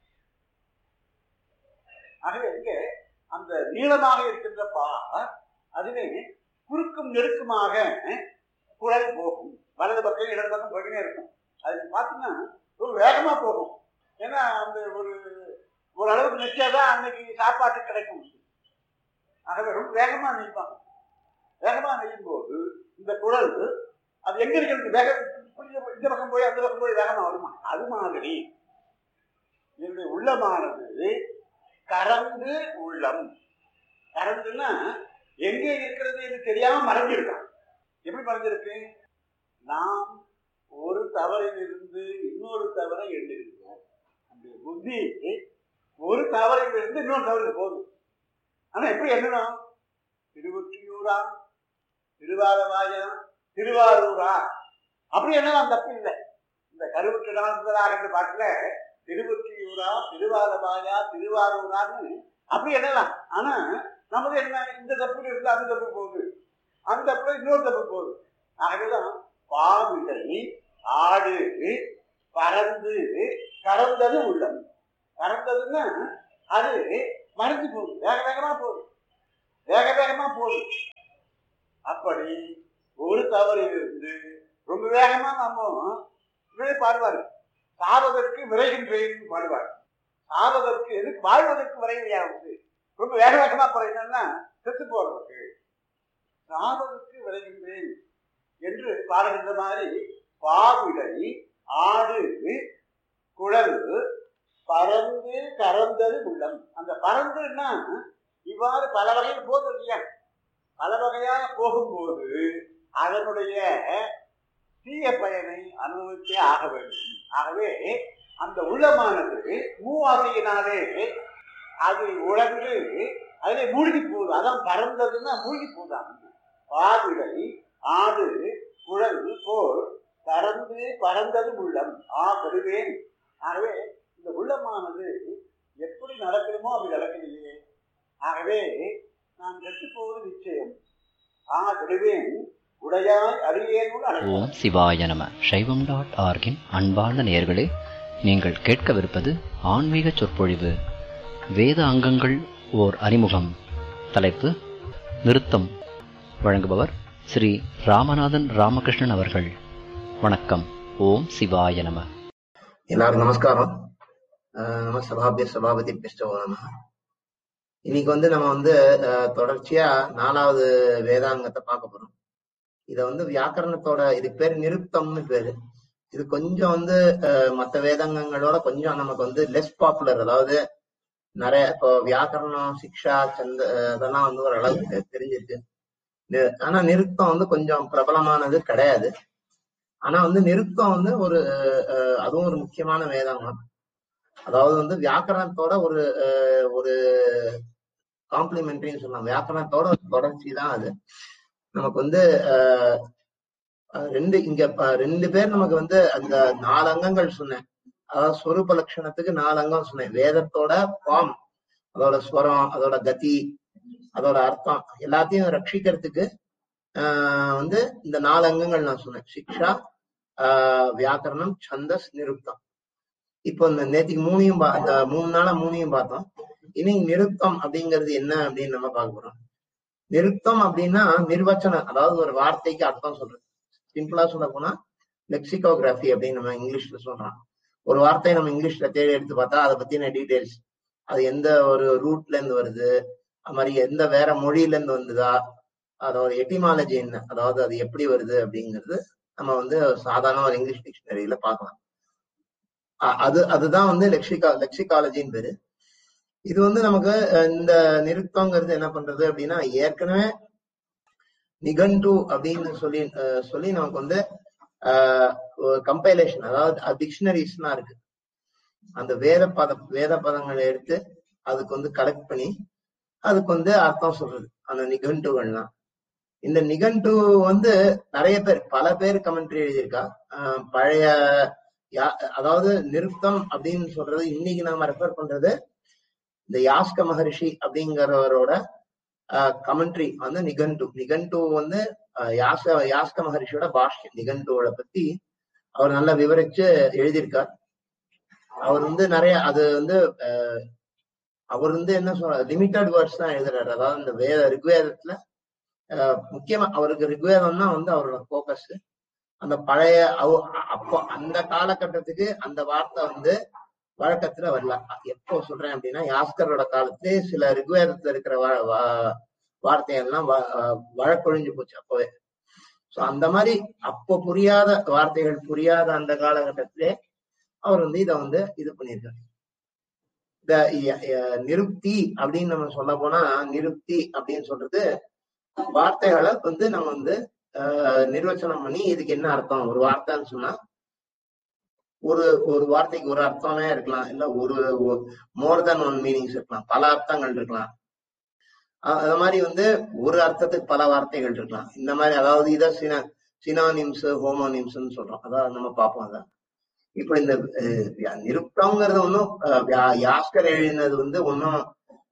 ஆகவே இங்க அந்த நீளமாக இருக்கின்ற பா அதுவே குறுக்கும் நெருக்குமாக குழல் போகும் வலது பக்கம் இடது பக்கம் போய்கினே இருக்கும் அது பார்த்தீங்கன்னா ரொம்ப வேகமா போகும் ஏன்னா அந்த ஒரு ஒரு அளவுக்கு நிச்சயதான் அன்னைக்கு சாப்பாட்டு கிடைக்கும் ஆகவே ரொம்ப வேகமா நெய்ப்பாங்க வேகமா நெய்யும் போது இந்த குழல் அது எங்க இருக்கிறது வேக இந்த பக்கம் போய் அந்த பக்கம் போய் வேகமா வருமா அது மாதிரி என்னுடைய உள்ளமானது கறந்து உள்ளம் கறந்துன்னா எங்க இருக்கிறது என்று தெரியாம மறைஞ்சிருக்கான் எப்படி மறைஞ்சிருக்கு நாம் ஒரு தவறிலிருந்து இன்னொரு தவறை எண்ணுகிறோம் அந்த புத்தி ஒரு தவறிலிருந்து இன்னொரு தவறு போகுது ஆனா எப்படி எண்ணணும் திருவொற்றியூரா திருவாரவாயா திருவாரூரா அப்படி என்னலாம் தப்பு இல்லை இந்த கருவுற்று நடந்ததாக என்ற பாட்டுல திருவொற்றியூரா திருவாரவாயா திருவாரூரான்னு அப்படி என்னலாம் ஆனா நமது என்ன இந்த தப்பு இருந்து அந்த தப்பு போகுது அந்த தப்பு இன்னொரு தப்பு போகுது ஆகவேதான் பாவிடை ஆடு பறந்து கறந்தது உள்ளம் கறந்ததுன்னா அது மறைஞ்சு போகுது வேக வேகமா போகுது வேக வேகமா போகுது அப்படி ஒரு தவறு இருந்து ரொம்ப வேகமா நம்ம இப்படியே பாடுவார் சாவதற்கு விரைகின்றேன் பாடுவார் சாவதற்கு எதுக்கு வாழ்வதற்கு விரைவியா வந்து ரொம்ப வேக வேகமா பாடினா செத்து போறதுக்கு சாவதற்கு விரைகின்றேன் என்று பாடுகின்ற மாதிரி பாவிடை ஆடு குழல் பறந்து கறந்தது உள்ளம் அந்த பறந்துன்னா இவ்வாறு பல வகையில் போகுது இல்லையா பல வகையாக போகும்போது அதனுடைய தீய பயனை அனுபவித்தே ஆக வேண்டும் ஆகவே அந்த உள்ளமானது மூவாசையினாலே அது உழந்து அதிலே மூழ்கி போகுது அதான் பறந்ததுன்னா மூழ்கி போகுதான் பாவிடை ஆடு குழல் போல் பறந்து பறந்தது உள்ளம் ஆ கடுவேன் ஆகவே இந்த உள்ளமானது எப்படி நடக்கணுமோ அப்படி நடக்கலையே ஆகவே நான் கெட்டு போவது நிச்சயம் ஆ கடுவேன் உடையாய் அறியேனுள் அடையாய் ஓம் சிவாய நம சைவம் டாட் ஆர்கின் அன்பார்ந்த நேயர்களே நீங்கள் கேட்கவிருப்பது ஆன்மீக சொற்பொழிவு வேத அங்கங்கள் ஓர் அறிமுகம் தலைப்பு நிறுத்தம் வழங்குபவர் ஸ்ரீ ராமநாதன் ராமகிருஷ்ணன் அவர்கள் வணக்கம் ஓம் சிவாய நம எல்லாருக்கும் நமஸ்காரம் அஹ் நம சபாபிய சபாபதி பிஷ்டவோ நம இன்னைக்கு வந்து நம்ம வந்து அஹ், தொடர்ச்சியா நாலாவது வேதாங்கத்தை பார்க்க போறோம் இத வந்து வியாக்கரணத்தோட இதுக்கு பேர் நிருப்தம்னு பேரு இது கொஞ்சம் வந்து அஹ், மத்த வேதாங்கங்களோட கொஞ்சம் நமக்கு வந்து லெஸ் பாப்புலர் அதாவது நிறைய இப்போ வியாக்கரணம் சிக்ஷா சந்த அஹ், இதெல்லாம் வந்து ஒரு அளவுக்கு தெரிஞ்சிருக்கு நி- ஆனா நிருத்தம் வந்து கொஞ்சம் பிரபலமானது கிடையாது ஆனா வந்து நிருத்தம் வந்து ஒரு அஹ், அதுவும் ஒரு முக்கியமான வேதாங்கம் அதாவது வந்து வியாக்கரணத்தோட ஒரு அஹ், ஒரு காம்ப்ளிமெண்ட்ரின்னு சொல்லலாம் வியாக்கரணத்தோட ஒரு தொடர்ச்சி தான் அது நமக்கு வந்து அஹ், அஹ், ரெண்டு இங்க ப- ரெண்டு பேர் நமக்கு வந்து அந்த நாலு அங்கங்கள் சொன்னேன் அதாவது ஸ்வரூப லட்சணத்துக்கு நாலு அங்கம் சொன்னேன் வேதத்தோட ஃபார்ம் அதோட ஸ்வரம் அதோட கதி அதோட அர்த்தம் எல்லாத்தையும் ரட்சிக்கிறதுக்கு ஆஹ் வந்து இந்த நாலு அங்கங்கள் நான் சொன்னேன் சிக்ஷா ஆஹ் வியாக்கரணம் சந்தஸ் நிருப்தம் இப்போ இந்த நேத்திக்கு மூணையும் பா- இந்த மூணு நாளா மூணையும் பார்த்தோம் இனி நிருப்தம் அப்படிங்கிறது என்ன அப்படின்னு நம்ம பார்க்க போறோம் நிருப்தம் அப்படின்னா நிர்வச்சனம் அதாவது ஒரு வார்த்தைக்கு அர்த்தம் சொல்றது சிம்பிளா சொல்ல போனா லெக்சிகோகிராஃபி அப்படின்னு நம்ம இங்கிலீஷ்ல சொல்றோம் ஒரு வார்த்தையை நம்ம இங்கிலீஷ்ல தேடி எடுத்து பார்த்தா அதை பத்தின டீடைல்ஸ் அது எந்த ஒரு ரூட்ல இருந்து வருது அது மாதிரி எந்த வேற மொழியில இருந்து வந்ததா அதோட எட்டிமாலஜி என்ன அதாவது அது எப்படி வருது அப்படிங்கிறது நம்ம வந்து சாதாரண ஒரு இங்கிலீஷ் டிக்ஷனரியில பார்க்கலாம் அ- அது அதுதான் வந்து லெக்சிகா லெக்சிகாலஜின்னு பேரு இது வந்து நமக்கு அஹ், இந்த நிருத்தங்கிறது என்ன பண்றது அப்படின்னா ஏற்கனவே நிகண்டு அப்படின்னு சொல்லி அஹ், சொல்லி நமக்கு வந்து கம்பைலேஷன் அதாவது டிக்ஷனரிஸ்லாம் இருக்கு அந்த வேத பத வேத பதங்களை எடுத்து அதுக்கு வந்து கலெக்ட் பண்ணி அதுக்கு வந்து அர்த்தம் சொல்றது அந்த நிகண்டுகள்லாம் இந்த நிகண்டு வந்து நிறைய பேர் பல பேர் கமெண்ட்ரி எழுதியிருக்கா ஆஹ் பழைய யா- அதாவது நிருப்தம் அப்படின்னு சொல்றது இன்னைக்கு நாம ரெஃபர் பண்றது இந்த யாஸ்க மகரிஷி அப்படிங்கிறவரோட கமெண்ட்ரி வந்து நிகண்டு நிகண்டு வந்து ஆஹ் யாச யாஸ்க மகரிஷியோட பாஷ்யம் நிகண்டுவோட பத்தி அவர் நல்லா விவரிச்சு எழுதியிருக்கார் அவர் வந்து நிறைய அது வந்து ஆஹ் அவர் வந்து என்ன சொல்ற லிமிட்டட் வேர்ட்ஸ் தான் எழுதுறாரு அதாவது இந்த வேத ரிக்வேதத்துல ஆஹ் முக்கியமா அவருக்கு ரிக்வேதம் தான் வந்து அவரோட ஃபோக்கஸ் அந்த பழைய அவ- அப்போ அந்த காலகட்டத்துக்கு அந்த வார்த்தை வந்து வழக்கத்துல வரல எப்போ சொல்றேன் அப்படின்னா யாஸ்கரோட காலத்திலே சில ரிக்வேதத்துல இருக்கிற வா- வா- வார்த்தைகள்லாம் வ- ஆஹ் வழக்கொழிஞ்சு போச்சு அப்பவே சோ அந்த மாதிரி அப்போ புரியாத வார்த்தைகள் புரியாத அந்த காலகட்டத்திலே அவர் வந்து இதை வந்து இது பண்ணியிருக்காரு இந்த ய- ய- நிருப்தி அப்படின்னு நம்ம சொல்ல போனா நிருப்தி அப்படின்னு சொல்றது வார்த்தைகளை வந்து நம்ம வந்து ஆஹ், நிர்வச்சனம் பண்ணி இதுக்கு என்ன அர்த்தம் ஒரு வார்த்தைன்னு சொன்னா ஒரு ஒரு வார்த்தைக்கு ஒரு அர்த்தமே இருக்கலாம் இல்ல ஒரு மோர் தென் ஒன் மீனிங்ஸ் இருக்கலாம் பல அர்த்தங்கள் இருக்கலாம் அ- அது மாதிரி வந்து ஒரு அர்த்தத்துக்கு பல வார்த்தைகள் இருக்கலாம் இந்த மாதிரி அதாவது இதை சின சினானிம்ஸ் ஹோமோனிம்ஸ்ன்னு சொல்றோம் அதாவது நம்ம பார்ப்போம் அதான் இப்ப இந்த அஹ், யா- நிருப்தம்ங்கிறது ஒன்றும் யாஸ்கர் எழுதினது வந்து ஒன்றும்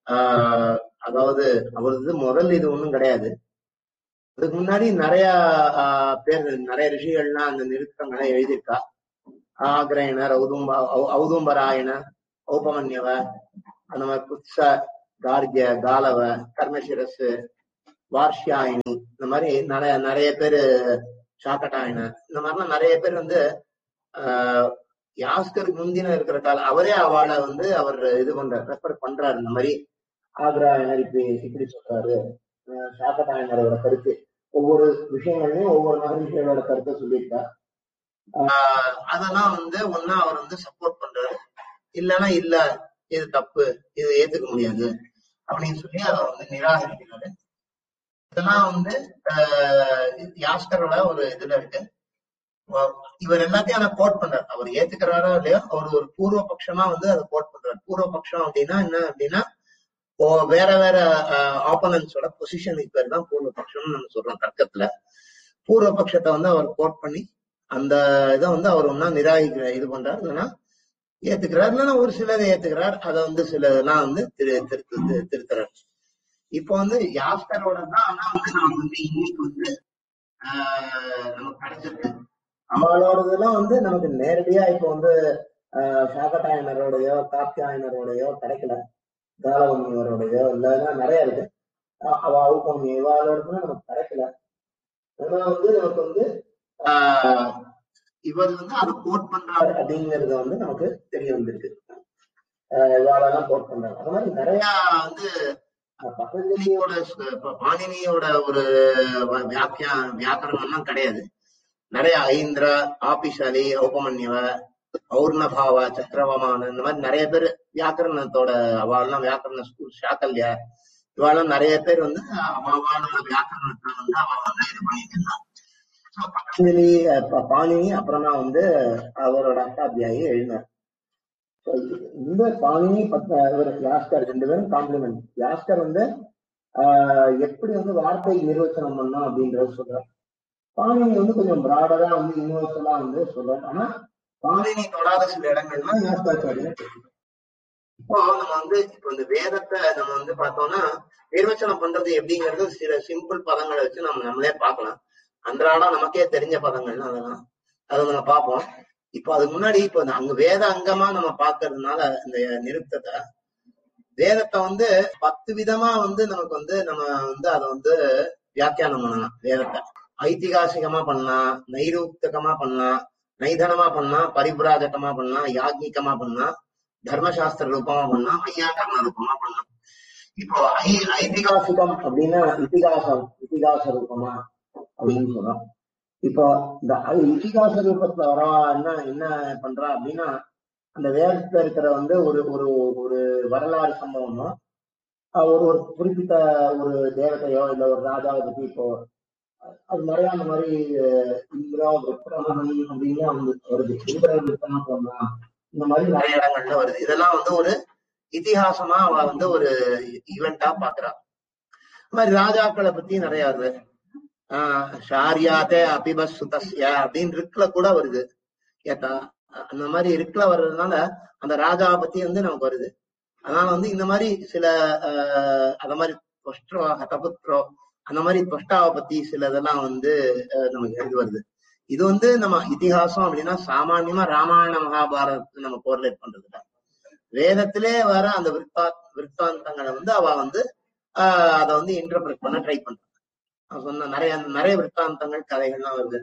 அதாவது அவரது முதல் இது ஒன்றும் கிடையாது அதுக்கு முன்னாடி நிறைய ஆஹ், பேர் நிறைய ரிஷிகள்லாம் அந்த நிருத்தங்களை எழுதியிருக்கா ஆக்ரயணர் ஔதும்ப ஔ- ஔதும்பராயண ஔபமன்யவ அந்த மாதிரி குத்ச கார்கிய காலவ கர்மசிரஸ் வார்ஷியாயினி இந்த மாதிரி நிறைய நிறைய பேர் சாக்கட்டாயின இந்த மாதிரிலாம் நிறைய பேர் வந்து ஆஹ் யாஸ்கருக்கு முந்தின இருக்கிற காலம் அவரே அவளை வந்து அவர் இது பண்றாரு ரெஃபர் பண்றாரு இந்த மாதிரி ஆக்ராயனர் இப்படி இப்படி சொல்றாரு ஆஹ் சாக்கட்டாயனரோட கருத்து ஒவ்வொரு விஷயங்களையும் ஒவ்வொரு மகரிஷியோட கருத்தை சொல்லியிருக்கார் ஆஹ் அதெல்லாம் வந்து ஒன்னா அவர் வந்து சப்போர்ட் பண்றாரு இல்லைன்னா இல்ல இது தப்பு இது ஏத்துக்க முடியாது அப்படின்னு சொல்லி அதை வந்து நிராகரிக்கிறாரு இதெல்லாம் வந்து ஆஹ் யாஸ்கரோட ஒரு இதுல இருக்கு வ- இவர் எல்லாத்தையும் ஆனா கோட் பண்றாரு அவர் ஏத்துக்கிறாரோ இல்லையோ அவர் ஒரு பூர்வ பட்சமா வந்து அதை கோட் பண்றாரு பூர்வ பட்சம் அப்படின்னா என்ன அப்படின்னா ஓ வேற வேற ஆப்போனன்ஸோட பொசிஷனுக்கு பேர் தான் பூர்வ பட்சம்னு நம்ம சொல்றோம் தர்க்கத்துல பூர்வ பட்சத்தை வந்து அவர் கோட் பண்ணி அந்த இதை வந்து அவர் ஒன்னா நிராகரிக்கிற இது பண்றாரு இல்லைன்னா ஏத்துக்கிறார் இல்லைன்னா ஒரு சிலதை ஏத்துக்கிறார் அதை வந்து சிலதெல்லாம் வந்து திரு திருத்து திரு- திருத்துறார் இப்போ வந்து யாஸ்கரோட தான் ஆனா வந்து நமக்கு வந்து இன்னைக்கு வந்து ஆஹ் நமக்கு கிடைச்சிருக்கு அவளோடதெல்லாம் வந்து நமக்கு நேரடியா இப்போ வந்து ஆஹ் சாகட்டாயனரோடையோ காப்பியாயனரோடையோ கிடைக்கல காலவன்னியரோடையோ இல்லைன்னா நிறைய இருக்கு அ- அவ அவுப்பம்மி இவாளோடதுலாம் நமக்கு கிடைக்கல ஆனா வந்து நமக்கு வந்து ஆஹ் இவர் வந்து அதை கோட் பண்றாரு அப்படிங்கறது வந்து நமக்கு தெரிய வந்திருக்கு ஆஹ் இவாளெல்லாம் கோட் பண்றாரு அது மாதிரி நிறைய வந்து அஹ் பதஞ்சலியோட ச- ப- பாணினியோட ஒரு வ- வியாக்கியா வியாக்கரணம்லாம் கிடையாது நிறைய ஐந்திர ஆபிஷாலி ஔபமன்யவ ஔர்ணபாவ சக்கரவமான இந்த மாதிரி நிறைய பேர் வியாக்கரணத்தோட அவள்லாம் வியாக்கரண ஸ்கூல் சாக்கல்யா இவாளும் நிறைய பேர் வந்து அவளோட வியாக்கரணத்தை வந்து அவ வந்து இது பண்ணிட்டு இருந்தா So, பதஞ்சலி அஹ், ப- பாணினி அப்புறமா வந்து அவரோட அஷ்டாத்தியாயி எழுதினார் So, இந்த பாணினி பத்த- இவர் யாஸ்கர் ரெண்டு பேரும் காம்ப்ளிமெண்ட் யாஸ்கர் வந்து ஆஹ் எப்படி வந்து வார்த்தை நிர்வச்சனம் பண்ணணும் அப்படின்றத சொல்றார் பாணினி வந்து கொஞ்சம் பிராடரா வந்து யூனிவர்சலா வந்து சொல்றார் ஆனா பாணினி தொடாத சில இடங்கள்லாம் யாஸ்காச்சாரியர் இப்போ நம்ம வந்து இப்போ இந்த வேதத்தை நம்ம வந்து பார்த்தோம்னா நிர்வச்சனம் பண்றது எப்படிங்கிறது சில சிம்பிள் பதங்களை வச்சு நம்ம நம்மளே பார்க்கலாம் அன்றாடம் நமக்கே தெரிஞ்ச பதங்கள் அதெல்லாம் அதை நம்ம பார்ப்போம் இப்போ அதுக்கு முன்னாடி இப்போ இந்த அங்க வேத அங்கமா நம்ம பார்க்கறதுனால இந்த நிருப்தத்தை வேதத்தை வந்து பத்து விதமா வந்து நமக்கு வந்து நம்ம வந்து அதை வந்து வியாக்கியானம் பண்ணலாம் வேதத்தை ஐதிகாசிகமா பண்ணலாம் நைரூக்தகமா பண்ணலாம் நைதனமா பண்ணலாம் பரிபுராஜகமா பண்ணலாம் யாக்ஞிகமா பண்ணலாம் தர்மசாஸ்திர ரூபமா பண்ணலாம் வையாகரண ரூபமா பண்ணலாம் இப்போ ஐ ஐதிகாசிகம் அப்படின்னா இதிகாசம் இதிகாச ரூபமா அப்படின்னு சொல்றோம் இப்போ இந்த ஐ- இதிகாச ரூபத்துல வரவா என்ன என்ன பண்றா அப்படின்னா அந்த வேதத்துல இருக்கிற வந்து ஒரு ஒரு ஒரு வரலாறு சம்பவமோ அஹ் ஒரு ஒரு குறிப்பிட்ட ஒரு தேவதையோ இல்ல ஒரு ராஜாவை பத்தி இப்போ அது நிறைய அந்த மாதிரி அஹ், இந்திரா விக்ரமன் அப்படின்னு வந்து வருது இந்திர விக்ரமன் சொல்லலாம் இந்த மாதிரி நிறைய இடங்கள்ல வருது இதெல்லாம் வந்து ஒரு இதிகாசமா அவ வந்து ஒரு ஈவெண்டா பாக்குறா இந்த மாதிரி ராஜாக்களை பத்தி நிறைய வருது ஆஹ் ஷாரியாத்தே அபிபஸ் சுதஸ்ய அப்படின்னு இருக்குல கூட வருது ஏத்தா அந்த மாதிரி இருக்குல வர்றதுனால அந்த ராஜாவை பத்தி வந்து நமக்கு வருது அதனால வந்து இந்த மாதிரி சில ஆஹ் அந்த மாதிரி தொஷ்ட்ரோ ஹதபுத்ரோ அந்த மாதிரி தொஷ்டாவை பத்தி சில இதெல்லாம் வந்து ஆஹ் நமக்கு எழுதி வருது இது வந்து நம்ம இதிகாசம் அப்படின்னா சாமான்யமா ராமாயண மகாபாரதத்தை நம்ம கோரிலேட் பண்றது இல்ல. வேதத்திலே வர அந்த விற்த்தா விற்த்தாந்தங்களை வந்து அவ வந்து ஆஹ் அதை வந்து இன்டர்பிரட் பண்ண ட்ரை பண்றான் நான் சொன்ன நிறைய நிறைய விற்த்தாந்தங்கள் கதைகள்லாம் வருது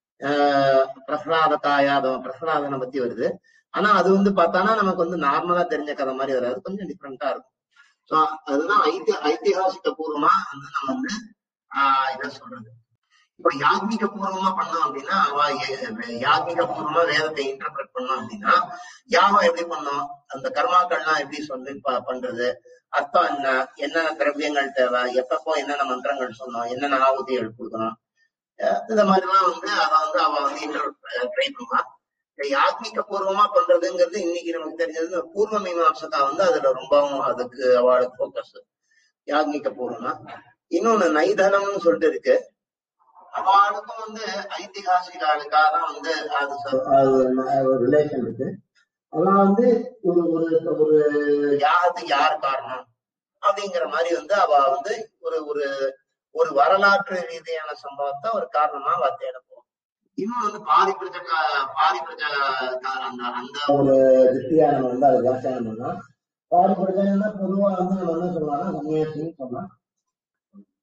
ஆஹ் பிரஹ்லாத காயாதம் பிரஹ்லாதனை பத்தி வருது ஆனா அது வந்து பார்த்தானா நமக்கு வந்து நார்மலா தெரிஞ்ச கதை மாதிரி வராது கொஞ்சம் டிஃப்ரெண்டா இருக்கும் ஸோ அதுதான் ஐதி ஐதிகாசிக பூர்வமா வந்து நம்ம வந்து ஆஹ் இத சொல்றது இப்போ யாக்மிக பூர்வமா பண்ணோம் அப்படின்னா அவ ஏ- யாக்மிக பூர்வமா வேதத்தை இன்டர்பிரட் பண்ணோம் அப்படின்னா யாகம் எப்படி பண்ணோம் அந்த கர்மாக்கள்லாம் எப்படி சொல்லி ப- பண்றது அர்த்தம் என்ன என்னென்ன திரவியங்கள் தேவை எப்பப்போ என்னென்ன மந்திரங்கள் சொன்னோம் என்னென்ன ஆகுதிகள் கொடுக்கணும் அஹ் இந்த மாதிரிலாம் வந்து அதை வந்து அவ வந்து ட்ரை பண்ணுவா இந்த யாத்மிக பூர்வமா பண்றதுங்கிறது இன்னைக்கு நமக்கு தெரிஞ்சது இந்த பூர்வ மீமாம்சகா வந்து அதுல ரொம்பவும் அதுக்கு அவளுக்கு ஃபோக்கஸ் யாத்மிக பூர்வமா இன்னொன்னு நைதனம்னு சொல்லிட்டு இருக்கு அவளுக்கும் வந்து ஐதிகாசிகாளுக்காக தான் வந்து அது சொ- அது ரிலேஷன் இருக்கு அதெல்லாம் வந்து ஒரு ஒரு ஒரு யாகத்துக்கு யார் காரணம் அப்படிங்கிற மாதிரி வந்து அவ வந்து ஒரு ஒரு ஒரு வரலாற்று ரீதியான சம்பவத்தை ஒரு காரணமா அவ தேட போவோம் இன்னும் வந்து பாரிபிரஜ கா- பாரிபிரஜ கா- அந்த அந்த ஒரு திருஷ்டியா நம்ம வந்து அதை வியாக்கியானம் பண்ணலாம் பாரிபிரஜன்னா பொதுவா வந்து நம்ம என்ன சொல்லலாம்னா சன்னியாசின்னு சொல்லலாம்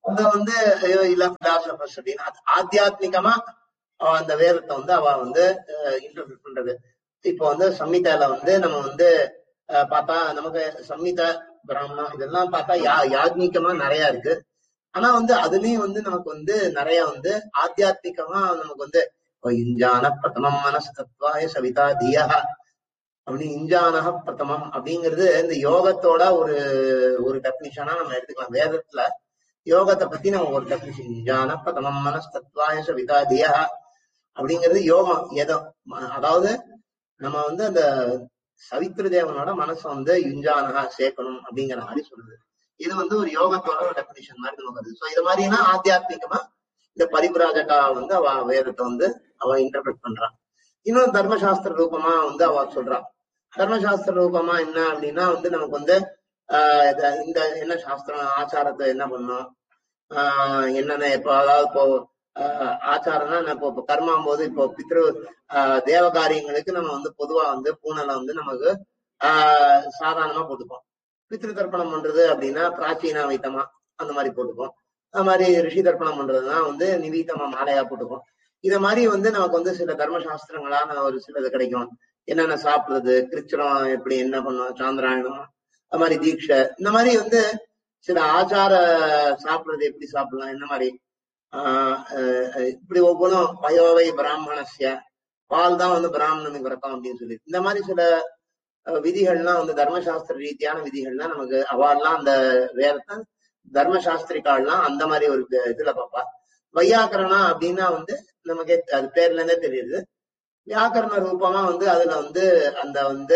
அத வந்து ஐயோ, இல்ல பிலாசபர்ஸ் அப்படின்னு அது ஆத்தியாத்மிகமா அவ அந்த வேதத்தை வந்து அவ வந்து இன்டர்பிரட் பண்றது இப்போ வந்து சம்மிதால வந்து நம்ம வந்து அஹ், பார்த்தா நமக்கு சம்மித பிராமணம் இதெல்லாம் பார்த்தா யா யாத்மிகமா நிறைய இருக்கு ஆனா வந்து அதுலயும் வந்து நமக்கு வந்து நிறைய வந்து ஆத்தியாத்மிகமா நமக்கு வந்து ஓ, இஞ்சான பிரதமம் மனஸ்தத்வாய சவிதா தியா அப்படி இஞ்சானக பிரதமம் அப்படிங்கிறது இந்த யோகத்தோட ஒரு ஒரு டெபினிஷனா நம்ம எடுத்துக்கலாம் வேதத்துல யோகத்தை பத்தி நம்ம ஒரு டெபினிஷன் இஞ்சான பிரதமம் மனஸ்தத்வாய சவிதா தியா அப்படிங்கிறது யோகம் ஏதோ ம- அதாவது நம்ம வந்து அந்த சவித்ரு தேவனோட மனசை வந்து யுஞ்சானகா சேர்க்கணும் அப்படிங்கிற மாதிரி சொல்லுது இது வந்து ஒரு யோகத்தோட ஒரு டெபினிஷன் மாதிரி நமக்கு வருது சோ இது மாதிரினா ஆத்தியாத்மிகமா இந்த பரிபுராஜகா வந்து அவ வேதத்தை வந்து அவ இன்டர்பிரட் பண்றான் இன்னும் தர்மசாஸ்திர ரூபமா வந்து அவ சொல்றான் தர்மசாஸ்திர ரூபமா என்ன அப்படின்னா வந்து நமக்கு வந்து ஆஹ் இத- இந்த என்ன சாஸ்திரம் ஆச்சாரத்தை என்ன பண்ணும் ஆஹ் என்னென்ன இப்போ அதாவது இப்போ ஆஹ் ஆச்சாரம்னா நான் இப்போ இப்போ கர்மாம் போது இப்போ பித்ரு ஆஹ் தேவ காரியங்களுக்கு நம்ம வந்து பொதுவா வந்து பூனலை வந்து நமக்கு ஆஹ் சாதாரணமா போட்டுப்போம் பித்ரு தர்ப்பணம் பண்றது அப்படின்னா பிராச்சீன வைத்தமா அந்த மாதிரி போட்டுப்போம் அது மாதிரி ரிஷி தர்ப்பணம் பண்றதுன்னா வந்து நிவீத்தமா மாலையா போட்டுப்போம் இத மாதிரி வந்து நமக்கு வந்து சில தர்மசாஸ்திரங்களான ஒரு சிலது கிடைக்கும் என்னென்ன சாப்பிடுறது கிருச்சிரம் எப்படி என்ன பண்ணும் சாந்திராயணம் அது மாதிரி தீட்சை இந்த மாதிரி வந்து சில ஆச்சார சாப்பிடுறது எப்படி சாப்பிடலாம் என்ன மாதிரி ஆஹ் அஹ் இப்படி ஒவ்வொன்றும் பயோவை பிராமணஸ்ய பால் தான் வந்து பிராமணனுக்கு விரதம் அப்படின்னு சொல்லி இந்த மாதிரி சில அஹ், விதிகள்லாம் வந்து தர்மசாஸ்திர ரீதியான விதிகள்லாம் நமக்கு அவாள்லாம் அந்த வேதத்தை தர்மசாஸ்திரிக்காள்லாம் அந்த மாதிரி ஒரு இது- இதுல பார்ப்பா வையாக்கரணா அப்படின்னா வந்து நமக்கு அது பேர்ல இருந்தே தெரியுது வியாக்கரண ரூபமா வந்து அதுல வந்து அந்த வந்து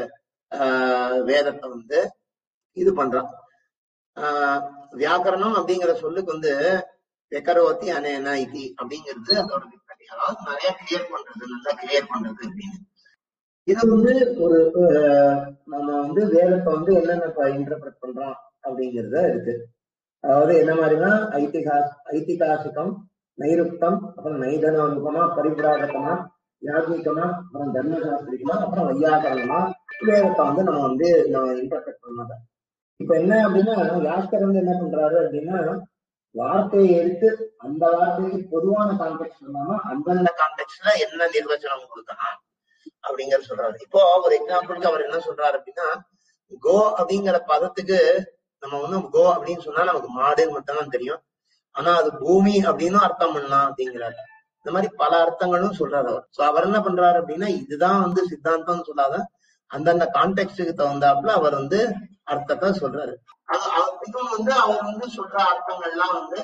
ஆஹ் வேதத்தை வந்து இது பண்றான் ஆஹ் வியாக்கரணம் அப்படிங்கிற சொல்லுக்கு வந்து வெக்கரோத்தி அனேனா இதி அப்படிங்கிறது அதோட விற்பனை அதாவது நிறைய கிளியர் பண்றது நல்லா கிளியர் பண்றது அப்படின்னு இது வந்து ஒரு ஆஹ் நம்ம வந்து வேதத்தை வந்து என்னென்ன இன்டர்பிரட் பண்றோம் அப்படிங்கறத இருக்கு அதாவது என்ன மாதிரினா ஐதிகாஸ் ஐதிகாசிகம் நைருக்தம் அப்புறம் நைதனமா பரிபுராகத்தமா யாத்மிகமா அப்புறம் தர்மசாஸ்திரிகமா அப்புறம் வையாகரணமா வேதத்தை வந்து நம்ம வந்து இன்டர்பிரட் பண்ணாத இப்ப என்ன அப்படின்னா யாஸ்கர் வந்து என்ன பண்றாரு அப்படின்னா வார்த்தையை எடுத்து அந்த வார்த்தைக்கு பொதுவான கான்டெக்ட் சொல்லாம அந்தந்த கான்டெக்ட்ல என்ன நிர்வச்சனம் கொடுக்கலாம் அப்படிங்கறது சொல்றாரு இப்போ ஒரு எக்ஸாம்பிளுக்கு அவர் என்ன சொல்றாரு அப்படின்னா கோ அப்படிங்கிற பதத்துக்கு நம்ம ஒண்ணும் கோ அப்படின்னு சொன்னா நமக்கு மாடுன்னு மட்டும்தான் தெரியும் ஆனா அது பூமி அப்படின்னு அர்த்தம் பண்ணலாம் அப்படிங்கிறாரு இந்த மாதிரி பல அர்த்தங்களும் சொல்றாரு அவர் சோ அவர் என்ன பண்றாரு அப்படின்னா இதுதான் வந்து சித்தாந்தம்னு சொல்லாத அந்தந்த கான்டெக்ட்டுக்கு தகுந்தாப்புல அவர் வந்து அர்த்தத்தை சொல்றாரு அது அவர் இன்னும் வந்து அவர் வந்து சொல்ற அர்த்தங்கள்லாம் வந்து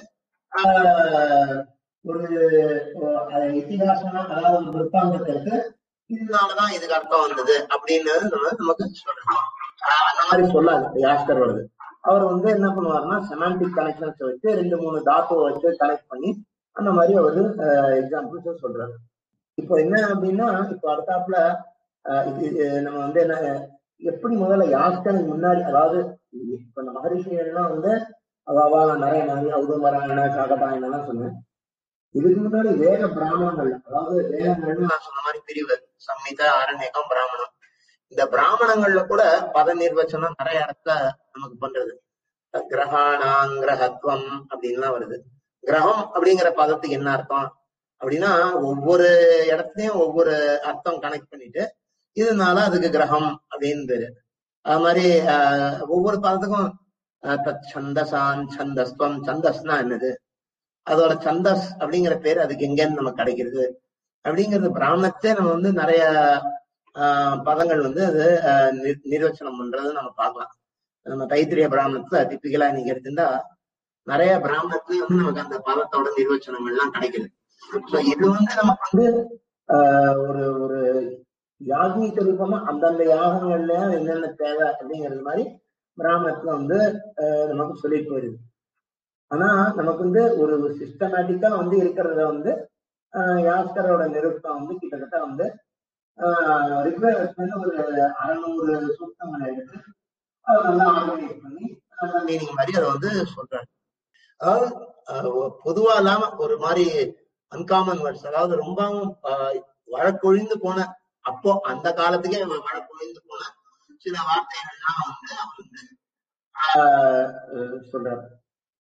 ஆஹ் ஒரு அஹ் இதிகாசம் அதாவது ஒரு விற்பாங்கத்தை இருக்கு இதனாலதான் இதுக்கு அர்த்தம் வந்தது அப்படின்னு நம்ம நமக்கு சொல்றோம் ஆஹ் அந்த மாதிரி சொல்லாது யாஸ்கர் வருது அவர் வந்து என்ன பண்ணுவாருன்னா செமாண்டிக் கனெக்ஷன்ஸ் வச்சு ரெண்டு மூணு தாத்துவை வச்சு கனெக்ட் பண்ணி அந்த மாதிரி அவரு எக்ஸாம்பிள்ஸ் சொல்றாரு இப்போ என்ன அப்படின்னா இப்போ அடுத்தாப்புல ஆஹ் இது இது நம்ம வந்து என்ன எப்படி முதல்ல யாஸ்கனுக்கு முன்னாடி அதாவது இப்ப இந்த மகரிஷிகள்லாம் வந்து அவாவா நிறைய நிறைய உதவராயண சாகதாயணெல்லாம் சொன்னேன் இதுக்கு முன்னாடி வேத பிராமணங்கள் அதாவது வேதங்கள்னு நான் சொன்ன மாதிரி பிரிவு சம்மித அரண்யகம் பிராமணம் இந்த பிராமணங்கள்ல கூட பத நிர்வச்சனம் நிறைய இடத்துல நமக்கு பண்றது கிரகாணாங்கிரகத்துவம் அப்படின்லாம் வருது கிரகம் அப்படிங்கிற பதத்துக்கு என்ன அர்த்தம் அப்படின்னா ஒவ்வொரு இடத்துலயும் ஒவ்வொரு அர்த்தம் கனெக்ட் பண்ணிட்டு இதனால அதுக்கு கிரகம் அப்படின்னு பேரு அது மாதிரி ஆஹ், ஒவ்வொரு பதத்துக்கும் ஆஹ், தத் சந்தசான் சந்தஸ்துவம் சந்தஸ்னா என்னது அதோட சந்தஸ் அப்படிங்கிற பேர் அதுக்கு எங்கன்னு நமக்கு கிடைக்கிறது அப்படிங்கிறது பிராமணத்தே நம்ம வந்து நிறைய ஆஹ், பதங்கள் வந்து அது ஆஹ், நிர்- நிர்வச்சனம் பண்றது நம்ம பார்க்கலாம் நம்ம தைத்திரிய பிராமணத்துல டிப்பிக்கலா நீங்க எடுத்துட்டா நிறைய பிராமணத்துல வந்து நமக்கு அந்த பதத்தோட நிர்வச்சனங்கள் எல்லாம் கிடைக்குது So இது வந்து நமக்கு வந்து ஆஹ், ஒரு ஒரு யாகிக ரூபமா அந்தந்த யாகங்கள்ல என்னென்ன தேவை அப்படிங்கிறது மாதிரி பிராமணத்துல வந்து ஆஹ், நமக்கு சொல்லிட்டு வருது ஆனா நமக்கு வந்து ஒரு சிஸ்டமேட்டிக்கா வந்து இருக்கிறத வந்து ஆஹ், யாஸ்கரோட நிருத்தம் வந்து கிட்டத்தட்ட வந்து ரிக்வேதத்துல இருந்து ஒரு அறநூறு சூக்தங்களை எடுத்து அதை நல்லா ஆர்கனைஸ் பண்ணி அந்த மீனிங் மாதிரி அதை வந்து சொல்றாரு அதாவது ஆஹ், ஒ- பொதுவா இல்லாம ஒரு மாதிரி அன்காமன் வேர்ட்ஸ் அதாவது ரொம்பவும் ஆஹ், வழக்கொழிந்து போன அப்போ அந்த காலத்துக்கே வ- வழக்கொழிந்து போன சில வார்த்தைகள்லாம் வந்து அவர் வந்து ஆஹ், அஹ், சொல்றாரு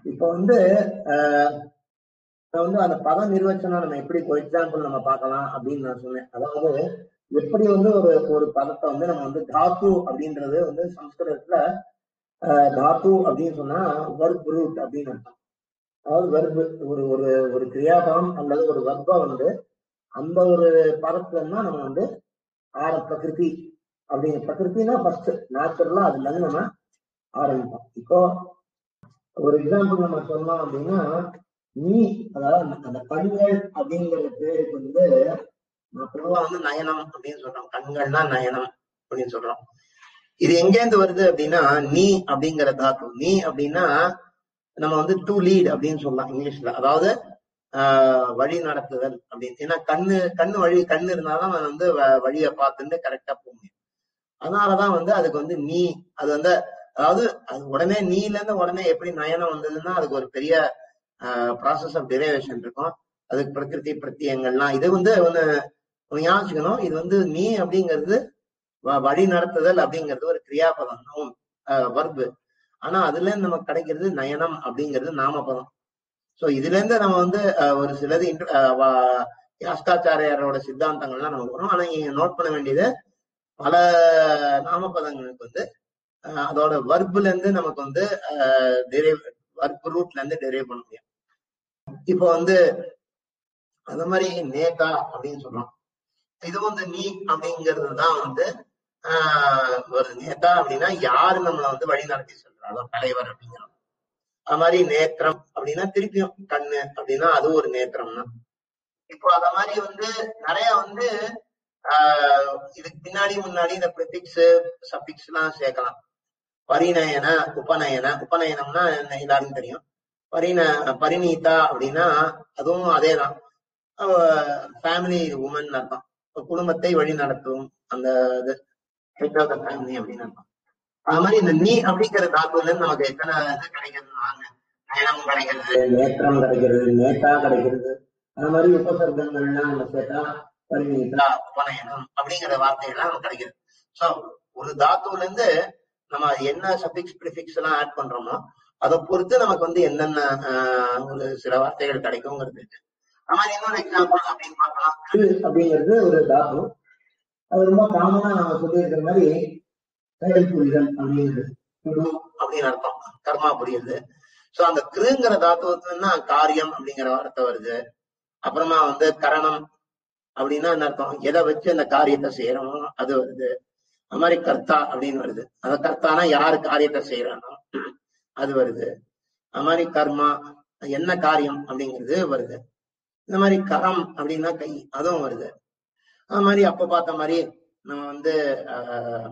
இப்போ வந்து ஆஹ் இப்ப வந்து அந்த பத நிர்வச்சனம் நம்ம எப்படி எக்ஸாம்பிள் நம்ம பார்க்கலாம் அப்படின்னு நான் சொன்னேன் அதாவது எப்படி வந்து ஒரு ஒரு பதத்தை வந்து நம்ம வந்து தாத்து அப்படின்றது வந்து சம்ஸ்கிருதத்துல ஆஹ் தாத்து அப்படின்னு சொன்னா வர்க் ரூட் அப்படின்னு அர்த்தம் அதாவது வெர்பு ஒரு ஒரு ஒரு கிரியாபதம் அல்லது ஒரு வர்க்கம் வந்து அந்த ஒரு பதத்துல தான் நம்ம வந்து ஆர பிரகிருதி அப்படிங்கிற பிரகிருத்தினா ஃபர்ஸ்ட் நேச்சுரலா அதுல இருந்து நம்ம ஆரம்பிப்போம் இப்போ ஒரு எக்ஸாம்பிள் நம்ம சொன்னோம் அப்படின்னா நீ அதாவது அந்த- அந்த கண்கள் அப்படிங்கிற பேருக்கு வந்து நான் பொதுவா வந்து நயனம் அப்படின்னு சொல்றோம் கண்கள்னா நயனம் அப்படின்னு சொல்றோம் இது எங்கேருந்து வருது அப்படின்னா நீ அப்படிங்கிற தாத்து நீ அப்படின்னா நம்ம வந்து டு லீட் அப்படின்னு சொல்லலாம் இங்கிலீஷ்ல அதாவது ஆஹ் வழி நடத்துதல் அப்படின்னு ஏன்னா கண்ணு கண்ணு வழி கண்ணு இருந்தாதான் அவன் வந்து வ- வழியை பார்த்துட்டு கரெக்டா போக முடியும் அதனாலதான் வந்து அதுக்கு வந்து நீ அது வந்து அதாவது அது உடனே நீல இருந்து உடனே எப்படி நயனம் வந்ததுன்னா அதுக்கு ஒரு பெரிய ப்ராசஸ் ஆஃப் டெரிவேஷன் இருக்கும் அதுக்கு பிரகிருதி பிரத்தியங்கள்லாம் இது வந்து ஒண்ணு ஒண்ணு ஞாபகம் இது வந்து நீ அப்படிங்கிறது வ- வழி நடத்துதல் அப்படிங்கிறது ஒரு கிரியாபதம் நவுன் வர்பு ஆனா அதுல இருந்து நமக்கு கிடைக்கிறது நயனம் அப்படிங்கிறது நாமபதம் சோ இதுல இருந்து நம்ம வந்து அஹ், ஒரு சிலது இன்ட்ர- அஹ், வ- யாஸ்காச்சாரியாரோட சித்தாந்தங்கள்லாம் நமக்கு வரும் ஆனா இங்க நோட் பண்ண வேண்டியது பல நாமபதங்களுக்கு வந்து அஹ், அதோட வர்புல இருந்து நமக்கு வந்து டெரைவ் வர்ப் ரூட்ல இருந்து டெரைவ் பண்ண முடியும் இப்போ வந்து அந்த மாதிரி நேதா அப்படின்னு சொல்றோம் இது வந்து நீ அப்படிங்கிறது தான் வந்து ஆஹ் ஒரு நேதா அப்படின்னா யாரு நம்மளை வந்து வழி நடத்தி செல்றாரோ தலைவர் அப்படிங்கிறோம் அது மாதிரி நேத்திரம் அப்படின்னா திருப்பியும் கண்ணு அப்படின்னா அது ஒரு நேத்திரம் தான் இப்போ அத மாதிரி வந்து நிறைய வந்து ஆஹ் இதுக்கு பின்னாடி முன்னாடி இந்த ப்ரிபிக்ஸ் சபிக்ஸ் எல்லாம் சேர்க்கலாம் பரிநயன உபநயன உபநயனம்னா என்ன எல்லாருக்கும் தெரியும் பரிண பரிணீதா அப்படின்னா அதுவும் அதேதான் ஃபேமிலி உமன் அர்த்தம் இப்ப குடும்பத்தை வழி நடத்தும் அந்த இது ஹெட் ஆஃப் த ஃபேமிலி அப்படின்னு அர்த்தம் அது மாதிரி இந்த நீ அப்படிங்கிற தாக்குல இருந்து நமக்கு எத்தனை இது கிடைக்கிறது வாங்க நயனம் கிடைக்கிறது நேத்திரம் கிடைக்கிறது நேத்தா கிடைக்கிறது அந்த மாதிரி உபசர்க்கங்கள்லாம் நம்ம சேர்த்தா பரிணீதா உபநயனம் அப்படிங்கிற வார்த்தைகள்லாம் நமக்கு கிடைக்குது சோ ஒரு தாத்துல இருந்து நம்ம என்ன சபிக்ஸ் ப்ரிஃபிக்ஸ் எல்லாம் ஆட் பண்றோமோ அதை பொறுத்து நமக்கு வந்து என்னென்ன ஆஹ், ஒரு சில வார்த்தைகள் கிடைக்குங்கிறது இருக்கு அது மாதிரி இன்னொரு எக்ஸாம்பிள் அப்படின்னு பார்க்கலாம் திரு அப்படிங்கிறது ஒரு தாத்து அது ரொம்ப காமனா நம்ம சொல்லியிருக்கிற மாதிரி செயல் புரிதல் அப்படிங்கிறது குரு அப்படின்னு அர்த்தம் கர்மா புரியுது சோ அந்த கிருங்கிற தாத்துவத்துலன்னா காரியம் அப்படிங்கிற வார்த்தை வருது அப்புறமா வந்து கரணம் அப்படின்னா என்ன அர்த்தம் எதை வச்சு அந்த காரியத்தை செய்யறோமோ அது வருது அது மாதிரி கர்த்தா அப்படின்னு வருது அந்த கர்த்தானா யாரு காரியத்தை செய்யறானோ அது வருது அது மாதிரி கர்மா என்ன காரியம் அப்படிங்கிறது வருது இந்த மாதிரி கரம் அப்படின்னா கை அதுவும் வருது அது மாதிரி அப்ப பார்த்த மாதிரி நம்ம வந்து ஆஹ்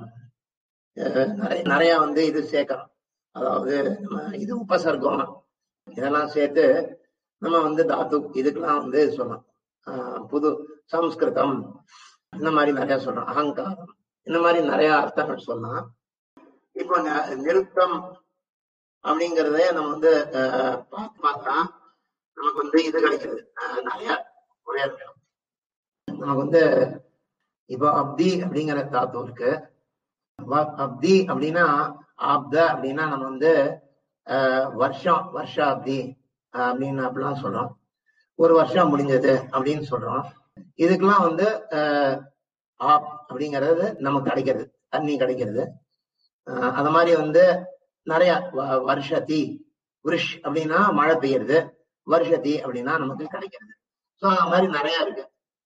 அஹ் நிறைய நிறைய வந்து இது சேர்க்கிறோம் அதாவது நம்ம இது உபசர்க்கம் இதெல்லாம் சேர்த்து நம்ம வந்து தாத்து இதுக்கெல்லாம் வந்து சொல்லலாம் ஆஹ் புது சம்ஸ்கிருதம் இந்த மாதிரி நிறைய சொல்றோம் அகங்காரம் இந்த மாதிரி நிறைய அர்த்தங்கள் சொல்லலாம் இப்போ ந- நிருத்தம் அப்படிங்கறதே நம்ம வந்து ஆஹ் பார்த்து பார்த்தா நமக்கு வந்து இது கிடைக்குது ஆஹ் நிறைய ஒரே நிமிஷம். நமக்கு வந்து இப்போ அப்தி அப்படிங்கிற தாத்து இருக்கு வ- அப்தி அப்படின்னா ஆப்த அப்படின்னா நம்ம வந்து ஆஹ் வருஷம் வருஷ அப்தி ஆஹ் அப்படின்னு அப்படிலாம் சொல்றோம் ஒரு வருஷம் முடிஞ்சது அப்படின்னு சொல்றோம் இதுக்கெல்லாம் வந்து ஆஹ் ஆப் அப்படிங்கிறது நமக்கு கிடைக்கிறது தண்ணி கிடைக்கிறது ஆஹ் அது மாதிரி வந்து நிறைய வ- வருஷதி விருஷ் அப்படின்னா மழை பெய்யுறது வருஷதி அப்படின்னா நமக்கு கிடைக்கிறது சோ அந்த மாதிரி நிறைய இருக்கு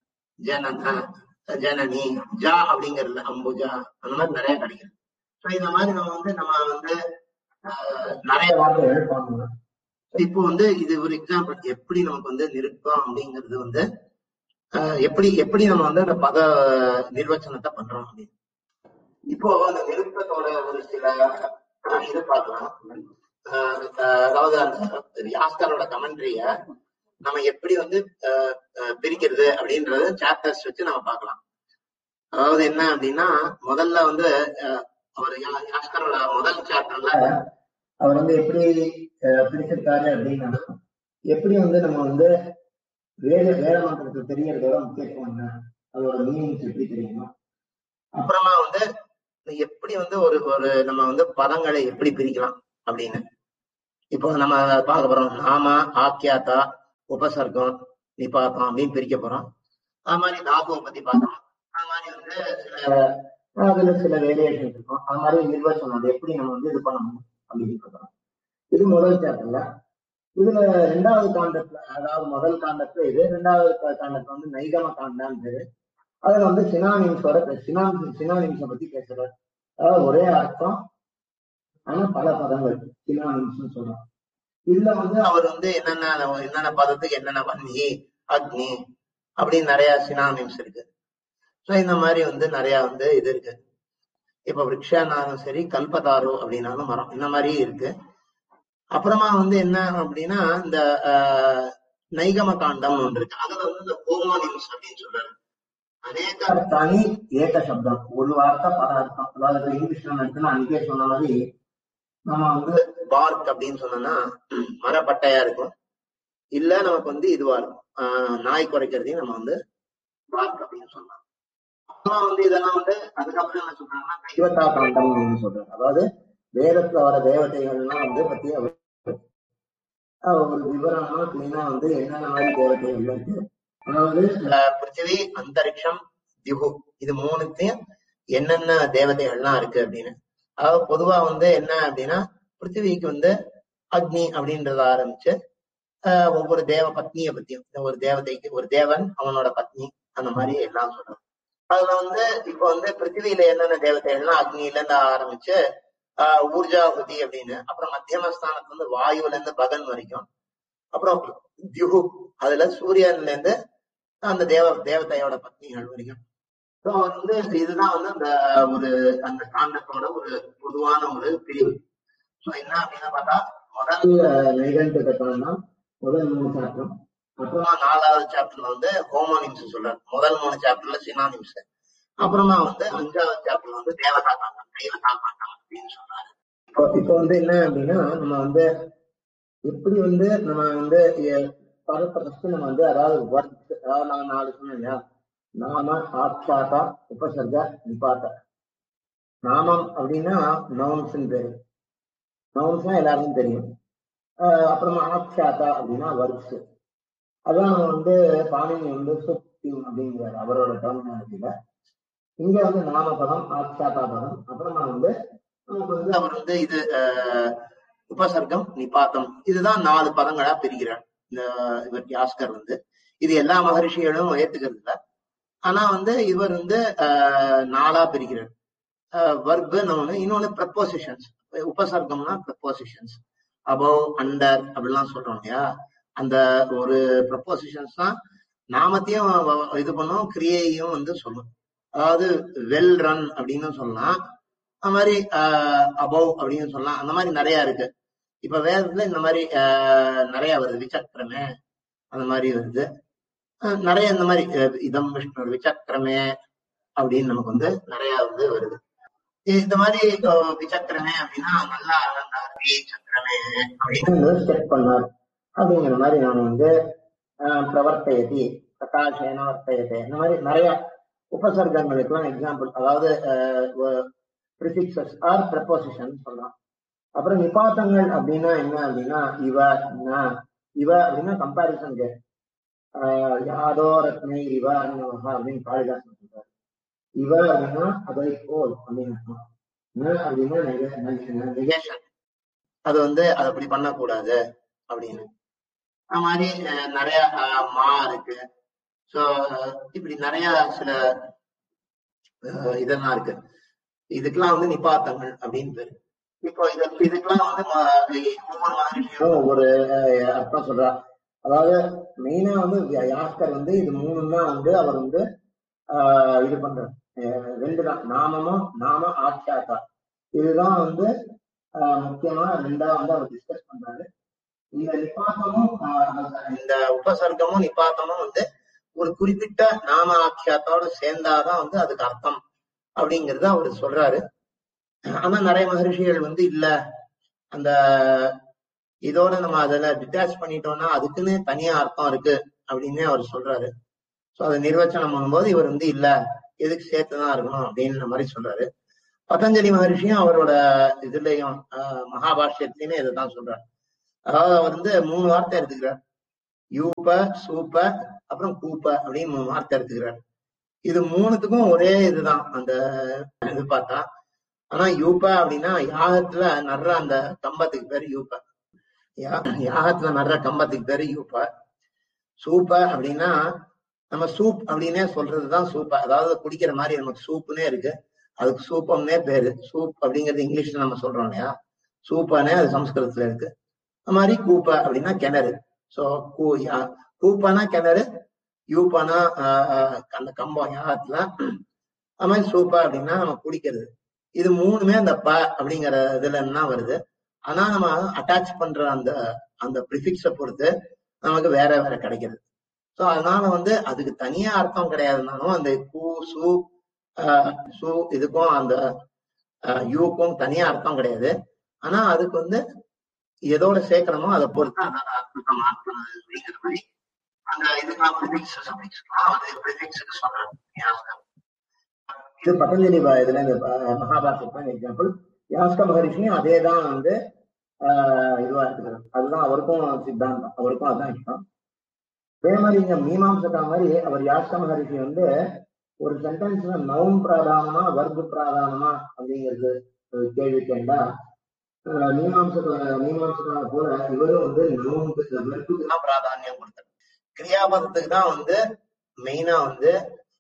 ஜனன ஜனனி ஜா அப்படிங்கறதுல அம்புஜா அந்த மாதிரி நிறைய கிடைக்குது சோ இந்த மாதிரி நம்ம வந்து நம்ம வந்து ஆஹ், நிறைய வார்த்தைகள் பார்க்கணும் இப்போ வந்து இது ஒரு எக்ஸாம்பிள் எப்படி நமக்கு வந்து நிருப்பம் அப்படிங்கிறது வந்து ஆஹ், எப்படி எப்படி நம்ம வந்து அந்த பத நிர்வச்சனத்தை பண்றோம் அப்படின்னு இப்போ அந்த நிருப்பத்தோட ஒரு சில ஆஹ், இது பார்க்கலாம் ஆஹ், அதாவது அந்த யாஸ்கரோட கமெண்ட்ரிய நம்ம எப்படி வந்து ஆஹ், ஆஹ், பிரிக்கிறது அப்படின்றது சாப்டர்ஸ் வச்சு நம்ம பார்க்கலாம் அதாவது என்ன அப்படின்னா முதல்ல வந்து அஹ், அவர் யா- யாஸ்கரோட முதல் சாப்டர்ல அவர் வந்து எப்படி அஹ், பிரிச்சிருக்காரு அப்படின்னா எப்படி வந்து நம்ம வந்து வேத வேத மந்திரத்தை தெரியறதோட முக்கியத்துவம் என்ன அதோட மீனிங்ஸ் எப்படி தெரியணும் அப்புறமா வந்து எப்படி வந்து ஒரு ஒரு நம்ம வந்து பதங்களை எப்படி பிரிக்கலாம் அப்படின்னு இப்போ நம்ம பார்க்க போறோம் நாம ஆக்கியாத்தா உபசர்க்கம் நிபாத்தம் அப்படின்னு பிரிக்க போறோம் அது மாதிரி தாத்துவை பத்தி பார்க்கணும் அது மாதிரி வந்து சில அதுல சில வேரியேஷன் இருக்கும் அது மாதிரி நிர்வச்சனம் அது எப்படி நம்ம வந்து இது பண்ணணும் அப்படின்னு பார்க்கணும் இது முதல் சாப்டர்ல இதுல ரெண்டாவது காண்டத்துல அதாவது முதல் காண்டத்துல இது ரெண்டாவது கா- காண்டத்துல வந்து நைகம காண்டான்னு பேரு அதுல வந்து சினானிம்ஸோட சினான் சினானிம்ஸை பத்தி பேசுறாரு அதாவது ஒரே அர்த்தம் ஆனா பல பதங்கள் சினானிம்ஸ் சொல்றோம் இதுல வந்து அவர் வந்து என்னென்ன என்னென்ன பதத்துக்கு என்னென்ன வன்னி அக்னி அப்படின்னு நிறைய சினானிம்ஸ் இருக்கு ஸோ இந்த மாதிரி வந்து நிறைய வந்து இது இருக்கு இப்ப விரக்ஷானாலும் சரி கல்பதாரோ அப்படின்னாலும் மரம் இந்த மாதிரி இருக்கு அப்புறமா வந்து என்ன அப்படின்னா இந்த ஆஹ், நைகம காண்டம் ஒன்று இருக்கு அதுல வந்து இந்த ஹோமோனிம்ஸ் அப்படின்னு சொல்றாரு அநேக அர்த்தானி ஏக சப்தம் ஒரு வார்த்தை பல அர்த்தம் அதாவது இப்ப இங்கிலீஷ்ல எடுத்துனா அன்னைக்கே சொன்ன மாதிரி நம்ம வந்து பார்க் அப்படின்னு சொன்னோம்னா மரப்பட்டையா இருக்கும் இல்ல நமக்கு வந்து இதுவா இருக்கும் ஆஹ், நாய் குறைக்கிறதையும் நம்ம வந்து பார்க் அப்படின்னு சொல்லலாம் அப்புறம் வந்து இதெல்லாம் வந்து அதுக்கப்புறம் என்ன சொல்றாங்கன்னா கைவத்தா காண்டம் சொல்றாரு அதாவது வேதத்துல வர தேவதைகள்லாம் வந்து பத்தி அவர் ஆஹ் ஒரு விவரமா கிளீனா வந்து என்னென்ன மாதிரி தேவதைகள் இருக்கு அதாவது அஹ், பிருத்திவி அந்தரிக்ஷம் திகு இது மூணுத்தையும் என்னென்ன தேவதைகள்லாம் இருக்கு அப்படின்னு அதாவது பொதுவா வந்து என்ன அப்படின்னா பிருத்திவிக்கு வந்து அக்னி அப்படின்றத ஆரம்பிச்சு ஆஹ், ஒவ்வொரு தேவ பத்னியை பத்தியும் இந்த ஒரு தேவதைக்கு ஒரு தேவன் அவனோட பத்னி அந்த மாதிரி எல்லாம் சொல்றாங்க அதுல வந்து இப்ப வந்து பிருத்திவியில என்னென்ன தேவதைகள்னா அக்னியில இருந்து ஆரம்பிச்சு ஆஹ் ஊர்ஜாபதி அப்படின்னு அப்புறம் மத்தியமஸ்தானத்துல இருந்து வாயுல இருந்து பகன் வரைக்கும் அப்புறம் தியுகு அதுல சூரியன்ல இருந்து அந்த தேவ தேவதையோட பத்னிகள் வரைக்கும் ஸோ வந்து இதுதான் வந்து அந்த ஒரு அந்த காண்டத்தோட ஒரு பொதுவான ஒரு பிரிவு ஸோ என்ன அப்படின்னு பார்த்தா முதல் நிகழ்ந்து கட்டணம்னா முதல் மூணு சாப்டர் அப்புறமா நாலாவது சாப்டர்ல வந்து ஹோமோனிம்ஸ் சொல்றாரு முதல் மூணு சாப்டர்ல சினானிம்ஸ் அப்புறமா வந்து அஞ்சாவது சாப்டர்ல வந்து தேவதா காண்டம் தேவதா காண்டம் அப்படின்னு சொல்றாரு இப்போ இப்போ வந்து என்ன அப்படின்னா நம்ம வந்து எப்படி வந்து நம்ம வந்து எ- பதத்தை ஃபர்ஸ்ட் நம்ம வந்து அதாவது ஒர்க் அதாவது நான் நாலு சொன்னேன் இல்லையா நாம ஆட்சாதா உபசர்க நிபாத்த நாமம் அப்படின்னா நவுன்ஸ் பேரு நவுன்ஸ்னா எல்லாருக்கும் தெரியும் ஆஹ் அப்புறமா ஆட்சாதா அப்படின்னா ஒர்க்ஸ் அதான் வந்து பாணினி வந்து சுக்திம் அப்படிங்கிறாரு அவரோட டெர்மினாலஜில இங்க வந்து நாமபதம் ஆட்சாதா பதம் அப்புறமா வந்து நமக்கு வந்து அவர் வந்து இது ஆஹ், உபசர்க்கம் நிபாத்தம் இதுதான் நாலு பதங்களா பிரிக்கிறார் இந்த இவர் யாஸ்கர் வந்து இது எல்லா மகரிஷிகளும் ஏத்துக்கிறது இல்ல ஆனா வந்து இவர் வந்து ஆஹ், நாலா பிரிக்கிறார் வர்பு ஒண்ணு இன்னொன்னு ப்ரப்போசிஷன்ஸ் உபசர்க்கம்னா ப்ரப்போசிஷன்ஸ் அபவ் அண்டர் அப்படிலாம் சொல்றோம் இல்லையா அந்த ஒரு ப்ரப்போசிஷன்ஸ் தான் நாமத்தையும் வ- வ- இது பண்ணும் கிரியையும் வந்து சொல்லும் அதாவது வெல் ரன் அப்படின்னு சொல்லலாம் அது மாதிரி அபவ் அப்படின்னு சொல்லலாம் அந்த மாதிரி நிறைய இருக்கு இப்ப வேதத்துல இந்த மாதிரி ஆஹ், நிறைய வருது விசக்கரமே அந்த மாதிரி வருது அஹ், நிறைய இந்த மாதிரி அஹ், இதம் விஷ்ணு விசக்கரமே அப்படின்னு நமக்கு வந்து நிறைய வந்து வருது இ- இந்த மாதிரி அஹ், விசக்கரமே அப்படின்னா நல்லா இருந்தார் சக்கரமே அப்படின்னு செக் பண்ணார் அப்படிங்கிற மாதிரி நாம வந்து ஆஹ், பிரவர்த்தயதி பிரகாஷேன வர்த்தயத்தை இந்த மாதிரி நிறைய உபசர்க்கங்களுக்கெல்லாம் எக்ஸாம்பிள் அதாவது ப்ரிஃபிக்சஸ் ஆர் ப்ரப்போசிஷன் சொல்லலாம் அப்புறம் நிபாத்தங்கள் அப்படின்னா என்ன அப்படின்னா இவ ந, இவ அப்படின்னா கம்பாரிசன் யாதோ ரத்னை இவ அன்னவஹா அப்படின்னு காளிதாசன் சொல்றாரு இவ அப்படின்னா அதை போல் அப்படின்னு அர்த்தம். ந அப்படின்னா நெகேஷன் அது வந்து அது அப்படி பண்ணக்கூடாது அப்படின்னு அது மாதிரி அஹ், நிறைய அஹ், மா இருக்கு சோ இப்படி நிறைய சில அஹ், இதெல்லாம் இருக்கு இதுக்கெல்லாம் வந்து நிபாத்தங்கள் அப்படின்னு பேரு இப்போ இது இதுக்கெல்லாம் வந்து ம- ஒவ்வொரு மகரிஷியும் ஒவ்வொரு அஹ், அர்த்தம் சொல்றா அதாவது மெயினா வந்து யா- யாஸ்கர் வந்து இது மூணு தான் வந்து அவர் வந்து ஆஹ் இது பண்றாரு அஹ் ரெண்டு தான் நாமமும் நாம ஆட்சாத்தா இதுதான் வந்து ஆஹ் முக்கியமா ரெண்டா வந்து அவர் டிஸ்கஸ் பண்றாரு இந்த நிபாத்தமும் ஆஹ் இந்த உபசர்க்கமும் நிபாத்தமும் வந்து ஒரு குறிப்பிட்ட நாம ஆக்கியாத்தோட சேர்ந்தாதான் வந்து அதுக்கு அர்த்தம் அப்படிங்கறத அவர் சொல்றாரு ஆனா நிறைய மகரிஷிகள் வந்து இல்ல அந்த இதோட நம்ம அதுல டிட்டாச் பண்ணிட்டோம்னா அதுக்குன்னு தனியா அர்த்தம் இருக்கு அப்படின்னு அவர் சொல்றாரு சோ அதை நிர்வச்சனம் பண்ணும்போது இவர் வந்து இல்ல எதுக்கு சேர்த்துதான் இருக்கணும் அப்படின்ற மாதிரி சொல்றாரு பதஞ்சலி மகரிஷியும் அவரோட இதுலயும் ஆஹ், மகாபாஷ்யத்திலயுமே இதைதான் சொல்றாரு அதாவது அவர் வந்து மூணு வார்த்தை எடுத்துக்கிறார் யூப சூப்ப அப்புறம் கூப்ப அப்படின்னு மூணு வார்த்தை எடுத்துக்கிறார் இது மூணுத்துக்கும் ஒரே இதுதான் அந்த இது பார்த்தா ஆனா யூப அப்படின்னா யாகத்துல நடுற அந்த கம்பத்துக்கு பேரு யூப யா- யாகத்துல நடுற கம்பத்துக்கு பேரு யூப சூப்ப அப்படின்னா நம்ம சூப் அப்படின்னே சொல்றதுதான் சூப்ப அதாவது குடிக்கிற மாதிரி நமக்கு சூப்புனே இருக்கு அதுக்கு சூப்பம்னே பேரு சூப் அப்படிங்கிறது இங்கிலீஷ்ல நம்ம சொல்றோம் இல்லையா சூப்பானே அது சம்ஸ்கிருதத்துல இருக்கு அது மாதிரி கூப்ப அப்படின்னா கிணறு சோ கூ யா- கூப்பானா கிணறு யூப்பானா ஆஹ், ஆஹ், அந்த கம்பம் யாகத்துல அது மாதிரி சூப்பா அப்படின்னா நம்ம குடிக்கிறது இது மூணுமே அந்த ப அப்படிங்கிற இதுல இருந்து தான் வருது ஆனா நம்ம அட்டாச் பண்ற அந்த அந்த ப்ரிஃபிக்ஸ பொறுத்து நமக்கு வேற வேற கிடைக்கிறது சோ அதனால வந்து அதுக்கு தனியா அர்த்தம் கிடையாதுனாலும் அந்த கூ சு ஆஹ், சு இதுக்கும் அந்த ஆஹ், யூக்கும் தனியா அர்த்தம் கிடையாது ஆனா அதுக்கு வந்து எதோட சேர்க்கணுமோ அதை பொறுத்து அதோட அர்த்தத்தை மாற்றணும் அப்படிங்கிற மாதிரி அந்த இதுக்கெல்லாம் ப்ரிஃபிக்ஸ் சப்ஜெக்ட்ஸ்லாம் வந்து ப்ரிஃபிக்ஸுக்கு சொல்றாங்க யாஸ்கம். இது பதஞ்சலி ப- இதுல இந்த ப- மகாபாரதத்துல எக்ஸாம்பிள் யாஸ்க மகரிஷியும் அதே தான் வந்து ஆஹ் இதுவா இருக்கிறார் அதுதான் அவருக்கும் சித்தாந்தம் அவருக்கும் அதான் இஷ்டம் அதே மாதிரி இங்க மீமாம்சகா மாதிரி அவர் யாஸ்க மகரிஷி வந்து ஒரு சென்டென்ஸ்ல நவுன் பிராதானமா வர்க்கு பிராதானமா அப்படிங்கிறது ஒரு கேள்வி கேட்டா ஆஹ் மீமாம்சக மீமாம்சகா போல இவரும் வந்து நவுனுக்கு வர்க்குக்கு தான் பிராதானியம் கொடுத்தார் கிரியாபதத்துக்கு தான் வந்து மெயினா வந்து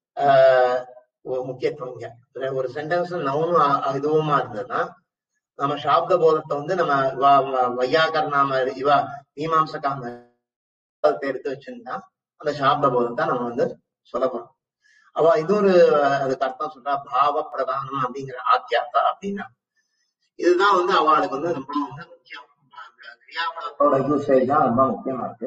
ஆஹ் ஒரு முக்கியத்துவம் இங்க ஒரு சென்டென்ஸ் நவுனும் அ- அ- இதுவுமா இருந்ததுன்னா நம்ம சாப்த போதத்தை வந்து நம்ம வ- வ- வையாகரணாம இவா மீமாம்சகாம எடுத்து வச்சிருந்தா அந்த சாப்த போதத்தை நம்ம வந்து சொல்ல போறோம் அவ இது ஒரு அதுக்கு அர்த்தம் சொல்றா பாவ பிரதானம் அப்படிங்கிற ஆத்தியாத்தா அப்படின்னா இதுதான் வந்து அவளுக்கு வந்து ரொம்ப வந்து முக்கியம் அந்த கிரியாபதத்தோட யூசேஜ் தான் ரொம்ப முக்கியமா இருக்கு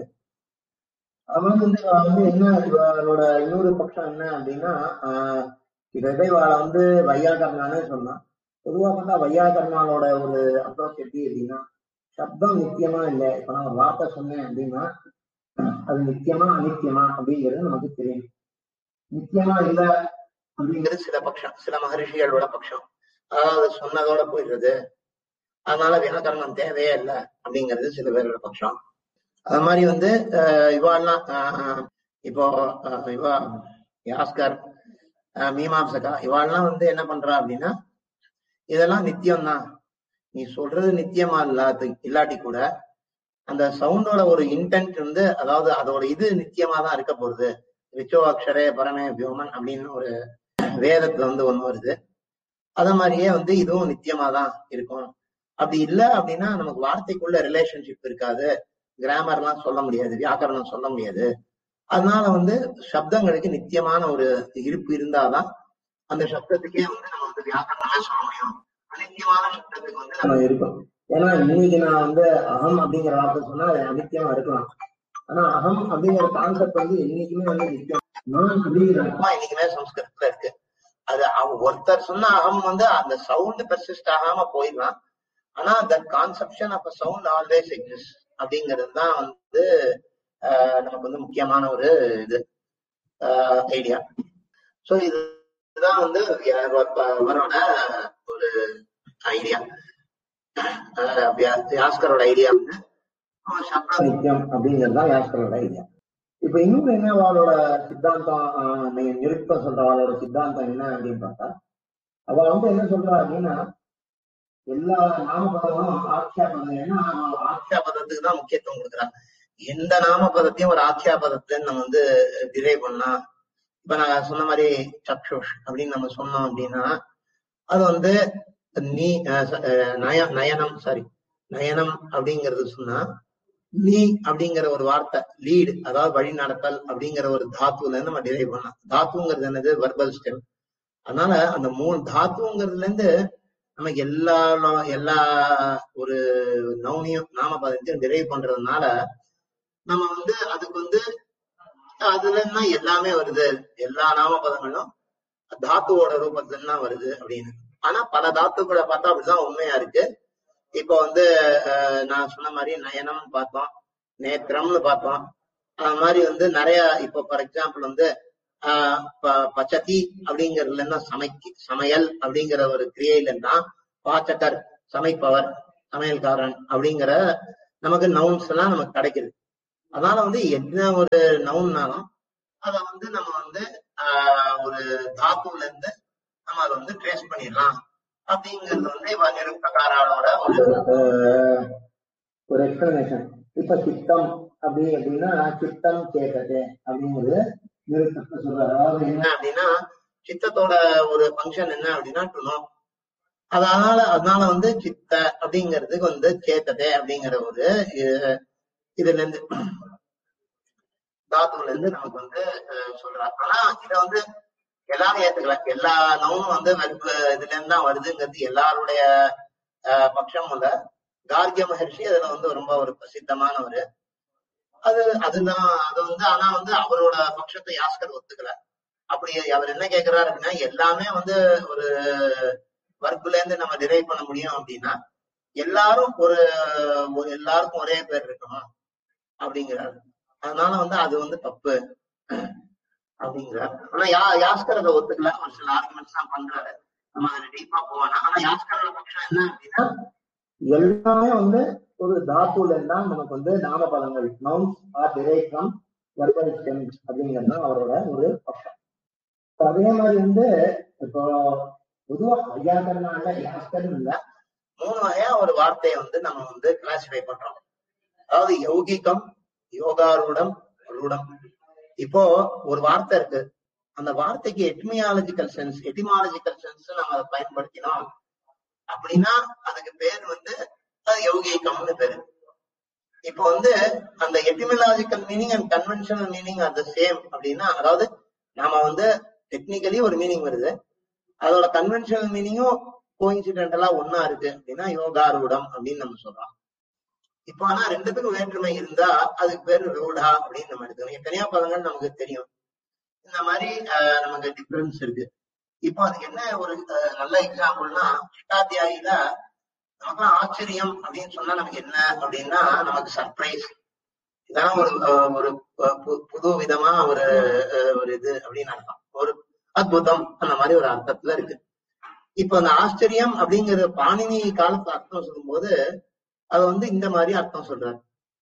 அவன் வந்து இவ வந்து என்ன இவளோட இன்னொரு பட்சம் என்ன அப்படின்னா ஆஹ் இதை இவாள வந்து வையாகர்ணானே சொன்னான் பொதுவா பார்த்தா வையாகர்ணாலோட ஒரு அப்ரோச் எப்படி அப்படின்னா சப்தம் நித்தியமா இல்லை இப்ப நான் ஒரு வார்த்தை சொன்னேன் அப்படின்னா அது நித்தியமா அநித்தியமா அப்படிங்கிறது நமக்கு தெரியும் நித்தியமா இல்ல அப்படிங்கிறது சில பட்சம் சில மகரிஷிகளோட பட்சம் அதாவது சொன்னதோட போயிடுறது அதனால வியாகரணம் தேவையே இல்லை அப்படிங்கிறது சில பேரோட பட்சம் அது மாதிரி வந்து அஹ் இவாள்லாம் அஹ் இப்போ அஹ் இவா யாஸ்கர் அஹ் மீமாம்சகா இவாள்லாம் வந்து என்ன பண்றா அப்படின்னா இதெல்லாம் நித்தியம்தான் நீ சொல்றது நித்தியமா இல்லாத இல்லாட்டி கூட அந்த சவுண்டோட ஒரு இன்டென்ட் வந்து அதாவது அதோட இது நித்தியமா தான் இருக்க போகுது ரிச்சோ அக்ஷரே பரமே வியோமன் அப்படின்னு ஒரு வேதத்துல வந்து ஒண்ணு வருது அத மாதிரியே வந்து இதுவும் நித்தியமா தான் இருக்கும் அப்படி இல்ல அப்படின்னா நமக்கு வார்த்தைக்குள்ள ரிலேஷன்ஷிப் இருக்காது கிராமர்லாம் சொல்ல முடியாது வியாக்கரணம் சொல்ல முடியாது அதனால வந்து சப்தங்களுக்கு நித்தியமான ஒரு இருப்பு இருந்தாதான் அந்த சப்தத்துக்கே வந்து நம்ம வந்து வியாக்கரணமே சொல்ல முடியும் அநித்தியமான சப்தத்துக்கு வந்து நம்ம இருக்கும் ஏன்னா இன்னைக்கு நான் வந்து அகம் அப்படிங்கிற வார்த்தை சொன்னா அது அநித்தியமா இருக்கலாம் ஆனா அகம் அப்படிங்கிற கான்செப்ட் வந்து என்னைக்குமே வந்து நித்தியம் நான் அப்படிங்கிற அர்த்தம் என்னைக்குமே சம்ஸ்கிருதத்துல இருக்கு அது அவ ஒருத்தர் சொன்ன அகம் வந்து அந்த சவுண்ட் பெர்சிஸ்ட் ஆகாம போயிடலாம் ஆனா that conception of sound always exist அப்படிங்கிறது தான் வந்து ஆஹ் நமக்கு வந்து முக்கியமான ஒரு இது ஐடியா சோ இதுதான் வந்து யா- வ- அவரோட ஒரு ஐடியா யாஸ்கரோட ஐடியா வந்து அவன் சப்த நித்தியம் அப்படிங்கிறது தான் யாஸ்கரோட ஐடியா இப்ப இன்னொரு என்ன அவளோட சித்தாந்தம் ஆஹ் நீங்க நிருப்ப சொல்ற அவளோட சித்தாந்தம் என்ன அப்படின்னு பார்த்தா அவ வந்து என்ன சொல்றா அப்படின்னா எல்லா நாமபதங்களும் ஆட்சியாபதம் ஏன்னா அவ ஆட்சியாபதத்துக்கு தான் முக்கியத்துவம் கொடுக்குறான் எந்த நாமபதத்தையும் ஒரு ஆட்சியாபதத்தைன்னு நம்ம வந்து டிரைவ் பண்ணா இப்ப நான் சொன்ன மாதிரி சக்ஷுஷ் அப்படின்னு நம்ம சொன்னோம் அப்படின்னா அது வந்து நீ அஹ் ச- அஹ் நய நயனம் சாரி நயனம் அப்படிங்கறது சொன்னா நீ அப்படிங்கிற ஒரு வார்த்தை லீடு அதாவது வழி நடத்தல் அப்படிங்கிற ஒரு தாத்துல இருந்து நம்ம டிரைவ் பண்ணலாம் தாத்துங்கிறது என்னது வர்பல் ஸ்டெம் அதனால அந்த மூணு தாத்துங்கிறதுல இருந்து நமக்கு எல்லா நா- எல்லா ஒரு நவுனியும் நாமபதத்தையும் டிரைவ் பண்றதுனால நம்ம வந்து அதுக்கு வந்து அதுல இருந்து தான் எல்லாமே வருது எல்லா நாமபதங்களும் தாத்துவோட ரூபத்துல இருந்து தான் வருது அப்படின்னு ஆனா பல தாத்துக்களை பார்த்தா அப்படிதான் உண்மையா இருக்கு இப்போ வந்து அஹ், நான் சொன்ன மாதிரி நயனம் பார்த்தோம் நேத்திரம்னு பார்த்தோம் அது மாதிரி வந்து நிறைய இப்போ ஃபார் எக்ஸாம்பிள் வந்து ஆஹ் ப- பச்சதி அப்படிங்கறதுல இருந்தா சமைக்கு சமையல் அப்படிங்கிற ஒரு கிரியையில இருந்தா பாச்சகர் சமைப்பவர் சமையல்காரன் அப்படிங்கிற நமக்கு நவுன்ஸ் எல்லாம் நமக்கு கிடைக்குது அதனால வந்து என்ன ஒரு நவுன்னாலும் அதை வந்து நம்ம வந்து ஆஹ், ஒரு தாத்துல இருந்து நம்ம அதை வந்து ட்ரேஸ் பண்ணிடலாம் அப்படிங்கிறது வந்து இவ நிருப்பகாரோட ஒரு ஆஹ், ஒரு எக்ஸ்பிளனேஷன் இப்ப சித்தம் அப்படி அப்படின்னா சித்தம் கேட்டது அப்படிங்கிறது நிருப்பத்தை சொல்றாரு அதாவது என்ன அப்படின்னா சித்தத்தோட ஒரு ஃபங்க்ஷன் என்ன அப்படின்னா டு நோ அதனால அதனால வந்து சித்த அப்படிங்கிறதுக்கு வந்து சேத்ததே அப்படிங்கிற ஒரு அஹ், இதுல இருந்து தாத்துல இருந்து நமக்கு வந்து அஹ், சொல்றாரு ஆனா இத வந்து எல்லாரும் ஏத்துக்கல எல்லா நவுனும் வந்து வெறுப்பு இதுல இருந்து தான் வருதுங்கிறது எல்லாருடைய அஹ், பட்சமும் இல்ல கார்கிய மகர்ஷி அதுல வந்து ரொம்ப ஒரு பிரசித்தமானவர் அது அதுதான் அது வந்து ஆனா வந்து அவரோட பட்சத்தை யாஸ்கர் ஒத்துக்கல அப்படி அவர் என்ன கேக்குறாரு அப்படின்னா எல்லாமே வந்து ஒரு வர்க்குல இருந்து நம்ம டிரைவ் பண்ண முடியும் அப்படின்னா எல்லாரும் ஒரு ஒரு எல்லாருக்கும் ஒரே பேர் இருக்கணும் அப்படிங்கிறாரு அதனால வந்து அது வந்து தப்பு அப்படிங்கிறார் ஆனா யா யாஸ்கர் அதை ஒத்துக்கல ஒரு சில ஆர்குமெண்ட்ஸ் தான் பண்றாரு நம்ம அதுல டீப்பா போவானா ஆனா யாஸ்கரோட பட்சம் என்ன அப்படின்னா எல்லாமே வந்து ஒரு தாத்துல இருந்தா நமக்கு வந்து நாமபதங்கள் nouns are derive from verbal stems அப்படிங்கிறது தான் அவரோட ஒரு பட்சம் இப்ப அதே மாதிரி வந்து இப்போ பொதுவா ஐயாக்கர்னால யாஸ்கர் இல்ல மூணு வகையா ஒரு வார்த்தையை வந்து நம்ம வந்து கிளாசிஃபை பண்றோம் அதாவது யௌகிகம் யோகாரூடம் ரூடம் இப்போ ஒரு வார்த்தை இருக்கு அந்த வார்த்தைக்கு எட்மியாலஜிக்கல் சென்ஸ் எட்டிமாலஜிக்கல் சென்ஸ் நம்ம அதை பயன்படுத்தினோம் அப்படின்னா அதுக்கு பேர் வந்து அது யௌகிகம்னு பேரு இப்போ வந்து அந்த etymological meaning and conventional meaning are the same அப்படின்னா அதாவது நாம வந்து டெக்னிக்கலி ஒரு மீனிங் வருது அதோட கன்வென்ஷனல் மீனிங்கும் கோயின்சிடென்டலா ஒன்னா இருக்கு அப்படின்னா யோகாரூடம் அப்படின்னு நம்ம சொல்றோம் இப்போ ஆனா ரெண்டுத்துக்கும் வேற்றுமை இருந்தா அதுக்கு பேரு ரூடா அப்படின்னு நம்ம எடுத்துக்கணும் எத்தனையோ பதங்கள் நமக்கு தெரியும் இந்த மாதிரி ஆஹ், நமக்கு டிஃபரன்ஸ் இருக்கு இப்போ அதுக்கு என்ன ஒரு ஆஹ், நல்ல எக்ஸாம்பிள்னா அஷ்டாத்தியாயில நமக்கு ஆச்சரியம் அப்படின்னு சொன்னா நமக்கு என்ன அப்படின்னா நமக்கு சர்ப்ரைஸ் இதான் ஒரு ஆஹ், ஒரு ஆஹ், பு- புது விதமா ஒரு ஆஹ், ஒரு இது அப்படின்னு அர்த்தம் ஒரு அற்புதம் அந்த மாதிரி ஒரு அர்த்தத்துல இருக்கு இப்போ அந்த ஆச்சரியம் அப்படிங்கிற பாணினி காலத்துல அர்த்தம் சொல்லும்போது அது வந்து இந்த மாதிரி அர்த்தம் சொல்றாரு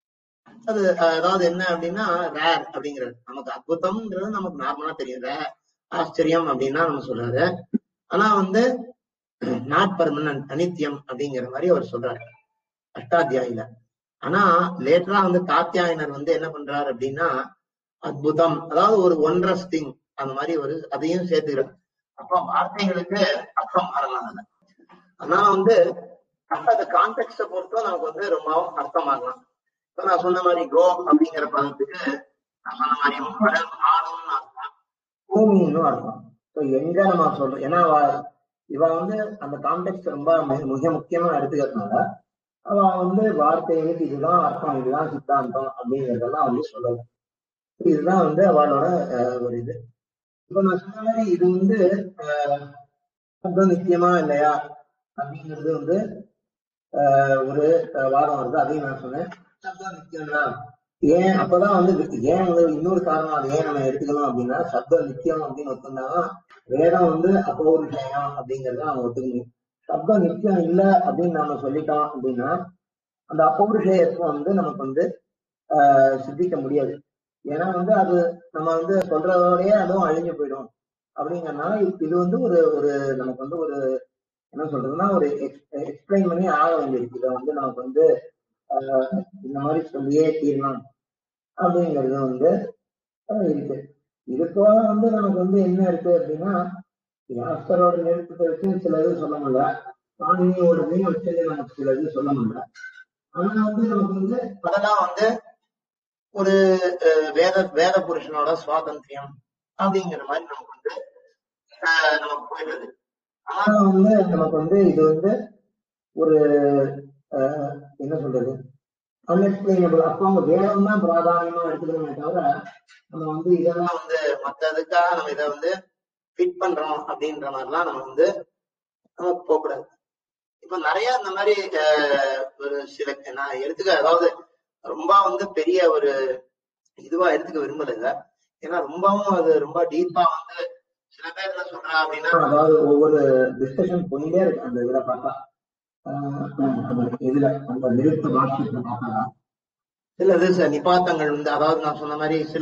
அது அஹ், அதாவது என்ன அப்படின்னா ரேர் அப்படிங்கிறது நமக்கு அற்புதம்ன்றது நமக்கு நார்மலா தெரியும் rare. ஆச்சரியம் அப்படின்னா நம்ம சொல்றாரு ஆனா வந்து நாட் பர்மனன்ட் அனித்தியம் அப்படிங்கிற மாதிரி அவர் சொல்றாரு அஷ்டாத்தியாயில ஆனா லேட்டரா வந்து காத்தியாயனர் வந்து என்ன பண்றாரு அப்படின்னா அற்புதம் அதாவது ஒரு ஒன்றஸ் திங் அந்த மாதிரி ஒரு அதையும் சேர்த்துக்கிறார் அப்போ வார்த்தைகளுக்கு அர்த்தம் மாறலாம் அதுல. அதனால வந்து அப்ப அந்த கான்டெக்ட பொறுத்தும் நமக்கு வந்து ரொம்பவும் அர்த்தமாகலாம் இப்ப நான் சொன்ன மாதிரி கோ அப்படிங்கிற பதத்துக்கு நான் சொன்ன மாதிரி மரம் ஆடும்னு அர்த்தம் பூமின்னு அர்த்தம் So எங்க நம்ம சொல்றோம் ஏன்னா அவ- இவ வந்து அந்த கான்டெக்ட் ரொம்ப மிக மிக முக்கியமா எடுத்துக்கிறதுனால அவ வந்து வார்த்தைகளுக்கு இதுதான் அர்த்தம் இதுதான் சித்தாந்தம் அப்படிங்கறதெல்லாம் வந்து சொல்லலாம் இதுதான் வந்து அவளோட அஹ், ஒரு இது இப்ப நான் சொன்ன மாதிரி இது வந்து அஹ், ரொம்ப நிச்சயமா இல்லையா அப்படிங்கிறது வந்து ஆஹ் ஒரு ஆஹ் வாதம் வருது அதையும் நான் சொன்னேன் சப்தம் நித்தியம் தான் ஏன் அப்பதான் வந்து வி- ஏன் வந்து இன்னொரு காரணம் அது ஏன் நம்ம எடுத்துக்கணும் அப்படின்னா சப்தம் நித்தியம் அப்படின்னு ஒத்துந்தாதான் வேதம் வந்து அபௌருஷயம் அப்படிங்கறத நம்ம ஒத்துக்கணும் சப்தம் நித்தியம் இல்ல அப்படின்னு நாம சொல்லிட்டோம் அப்படின்னா அந்த அபௌருஷயத்துவம் வந்து நமக்கு வந்து ஆஹ் சித்திக்க முடியாது ஏன்னா வந்து அது நம்ம வந்து சொல்றதோடயே அதுவும் அழிஞ்சு போயிடும் அப்படிங்கறதுனால இது இது வந்து ஒரு ஒரு நமக்கு வந்து ஒரு என்ன சொல்றதுன்னா ஒரு எக்ஸ்பிளைன் பண்ணி ஆக வேண்டியிருக்கு இதை வந்து நமக்கு வந்து ஆஹ் இந்த மாதிரி சொல்லியே தீரணும் அப்படிங்கிறது வந்து ஆஹ் இருக்கு இது போல வந்து நமக்கு வந்து என்ன இருக்கு அப்படின்னா யாஸ்கரோட நிறுத்தத்தை வச்சு சில இது சொல்ல முடியல பாணினியோடதையும் வச்சு நமக்கு சில இது சொல்ல முடியல ஆனா வந்து நமக்கு வந்து அதெல்லாம் வந்து ஒரு அஹ், வேத வேத புருஷனோட சுவாதந்திரியம் அப்படிங்கிற மாதிரி நமக்கு வந்து ஆஹ், நமக்கு போயிடுது ஆனா வந்து நமக்கு வந்து இது வந்து ஒரு ஆஹ், என்ன சொல்றது அன்எக்ஸ்பிளைனபிள் அப்போ அவங்க வேதம் தான் பிராதானியமா எடுத்துக்கணுமே தவிர நம்ம வந்து இதெல்லாம் வந்து மத்ததுக்காக நம்ம இதை வந்து ஃபிட் பண்றோம் அப்படின்ற மாதிரிலாம் நம்ம வந்து நம்ம போகக்கூடாது இப்ப நிறைய இந்த மாதிரி ஆஹ், ஒரு சில நான் எடுத்துக்க அதாவது ரொம்ப வந்து பெரிய ஒரு இதுவா எடுத்துக்க விரும்பல இத. ஏன்னா ரொம்பவும் அது ரொம்ப டீப்பா வந்து சில பேர் என்ன சொல்றா அப்படின்னா அதாவது ஒவ்வொரு டிஸ்கஷன் போயிட்டே இருக்கு அந்த இதுல பார்த்தா ஆஹ் இதுல அந்த நிறுத்த பாஷ்யத்துல பார்க்கலாம் சிலது சில நிபாத்தங்கள் வந்து அதாவது நான் சொன்ன மாதிரி சில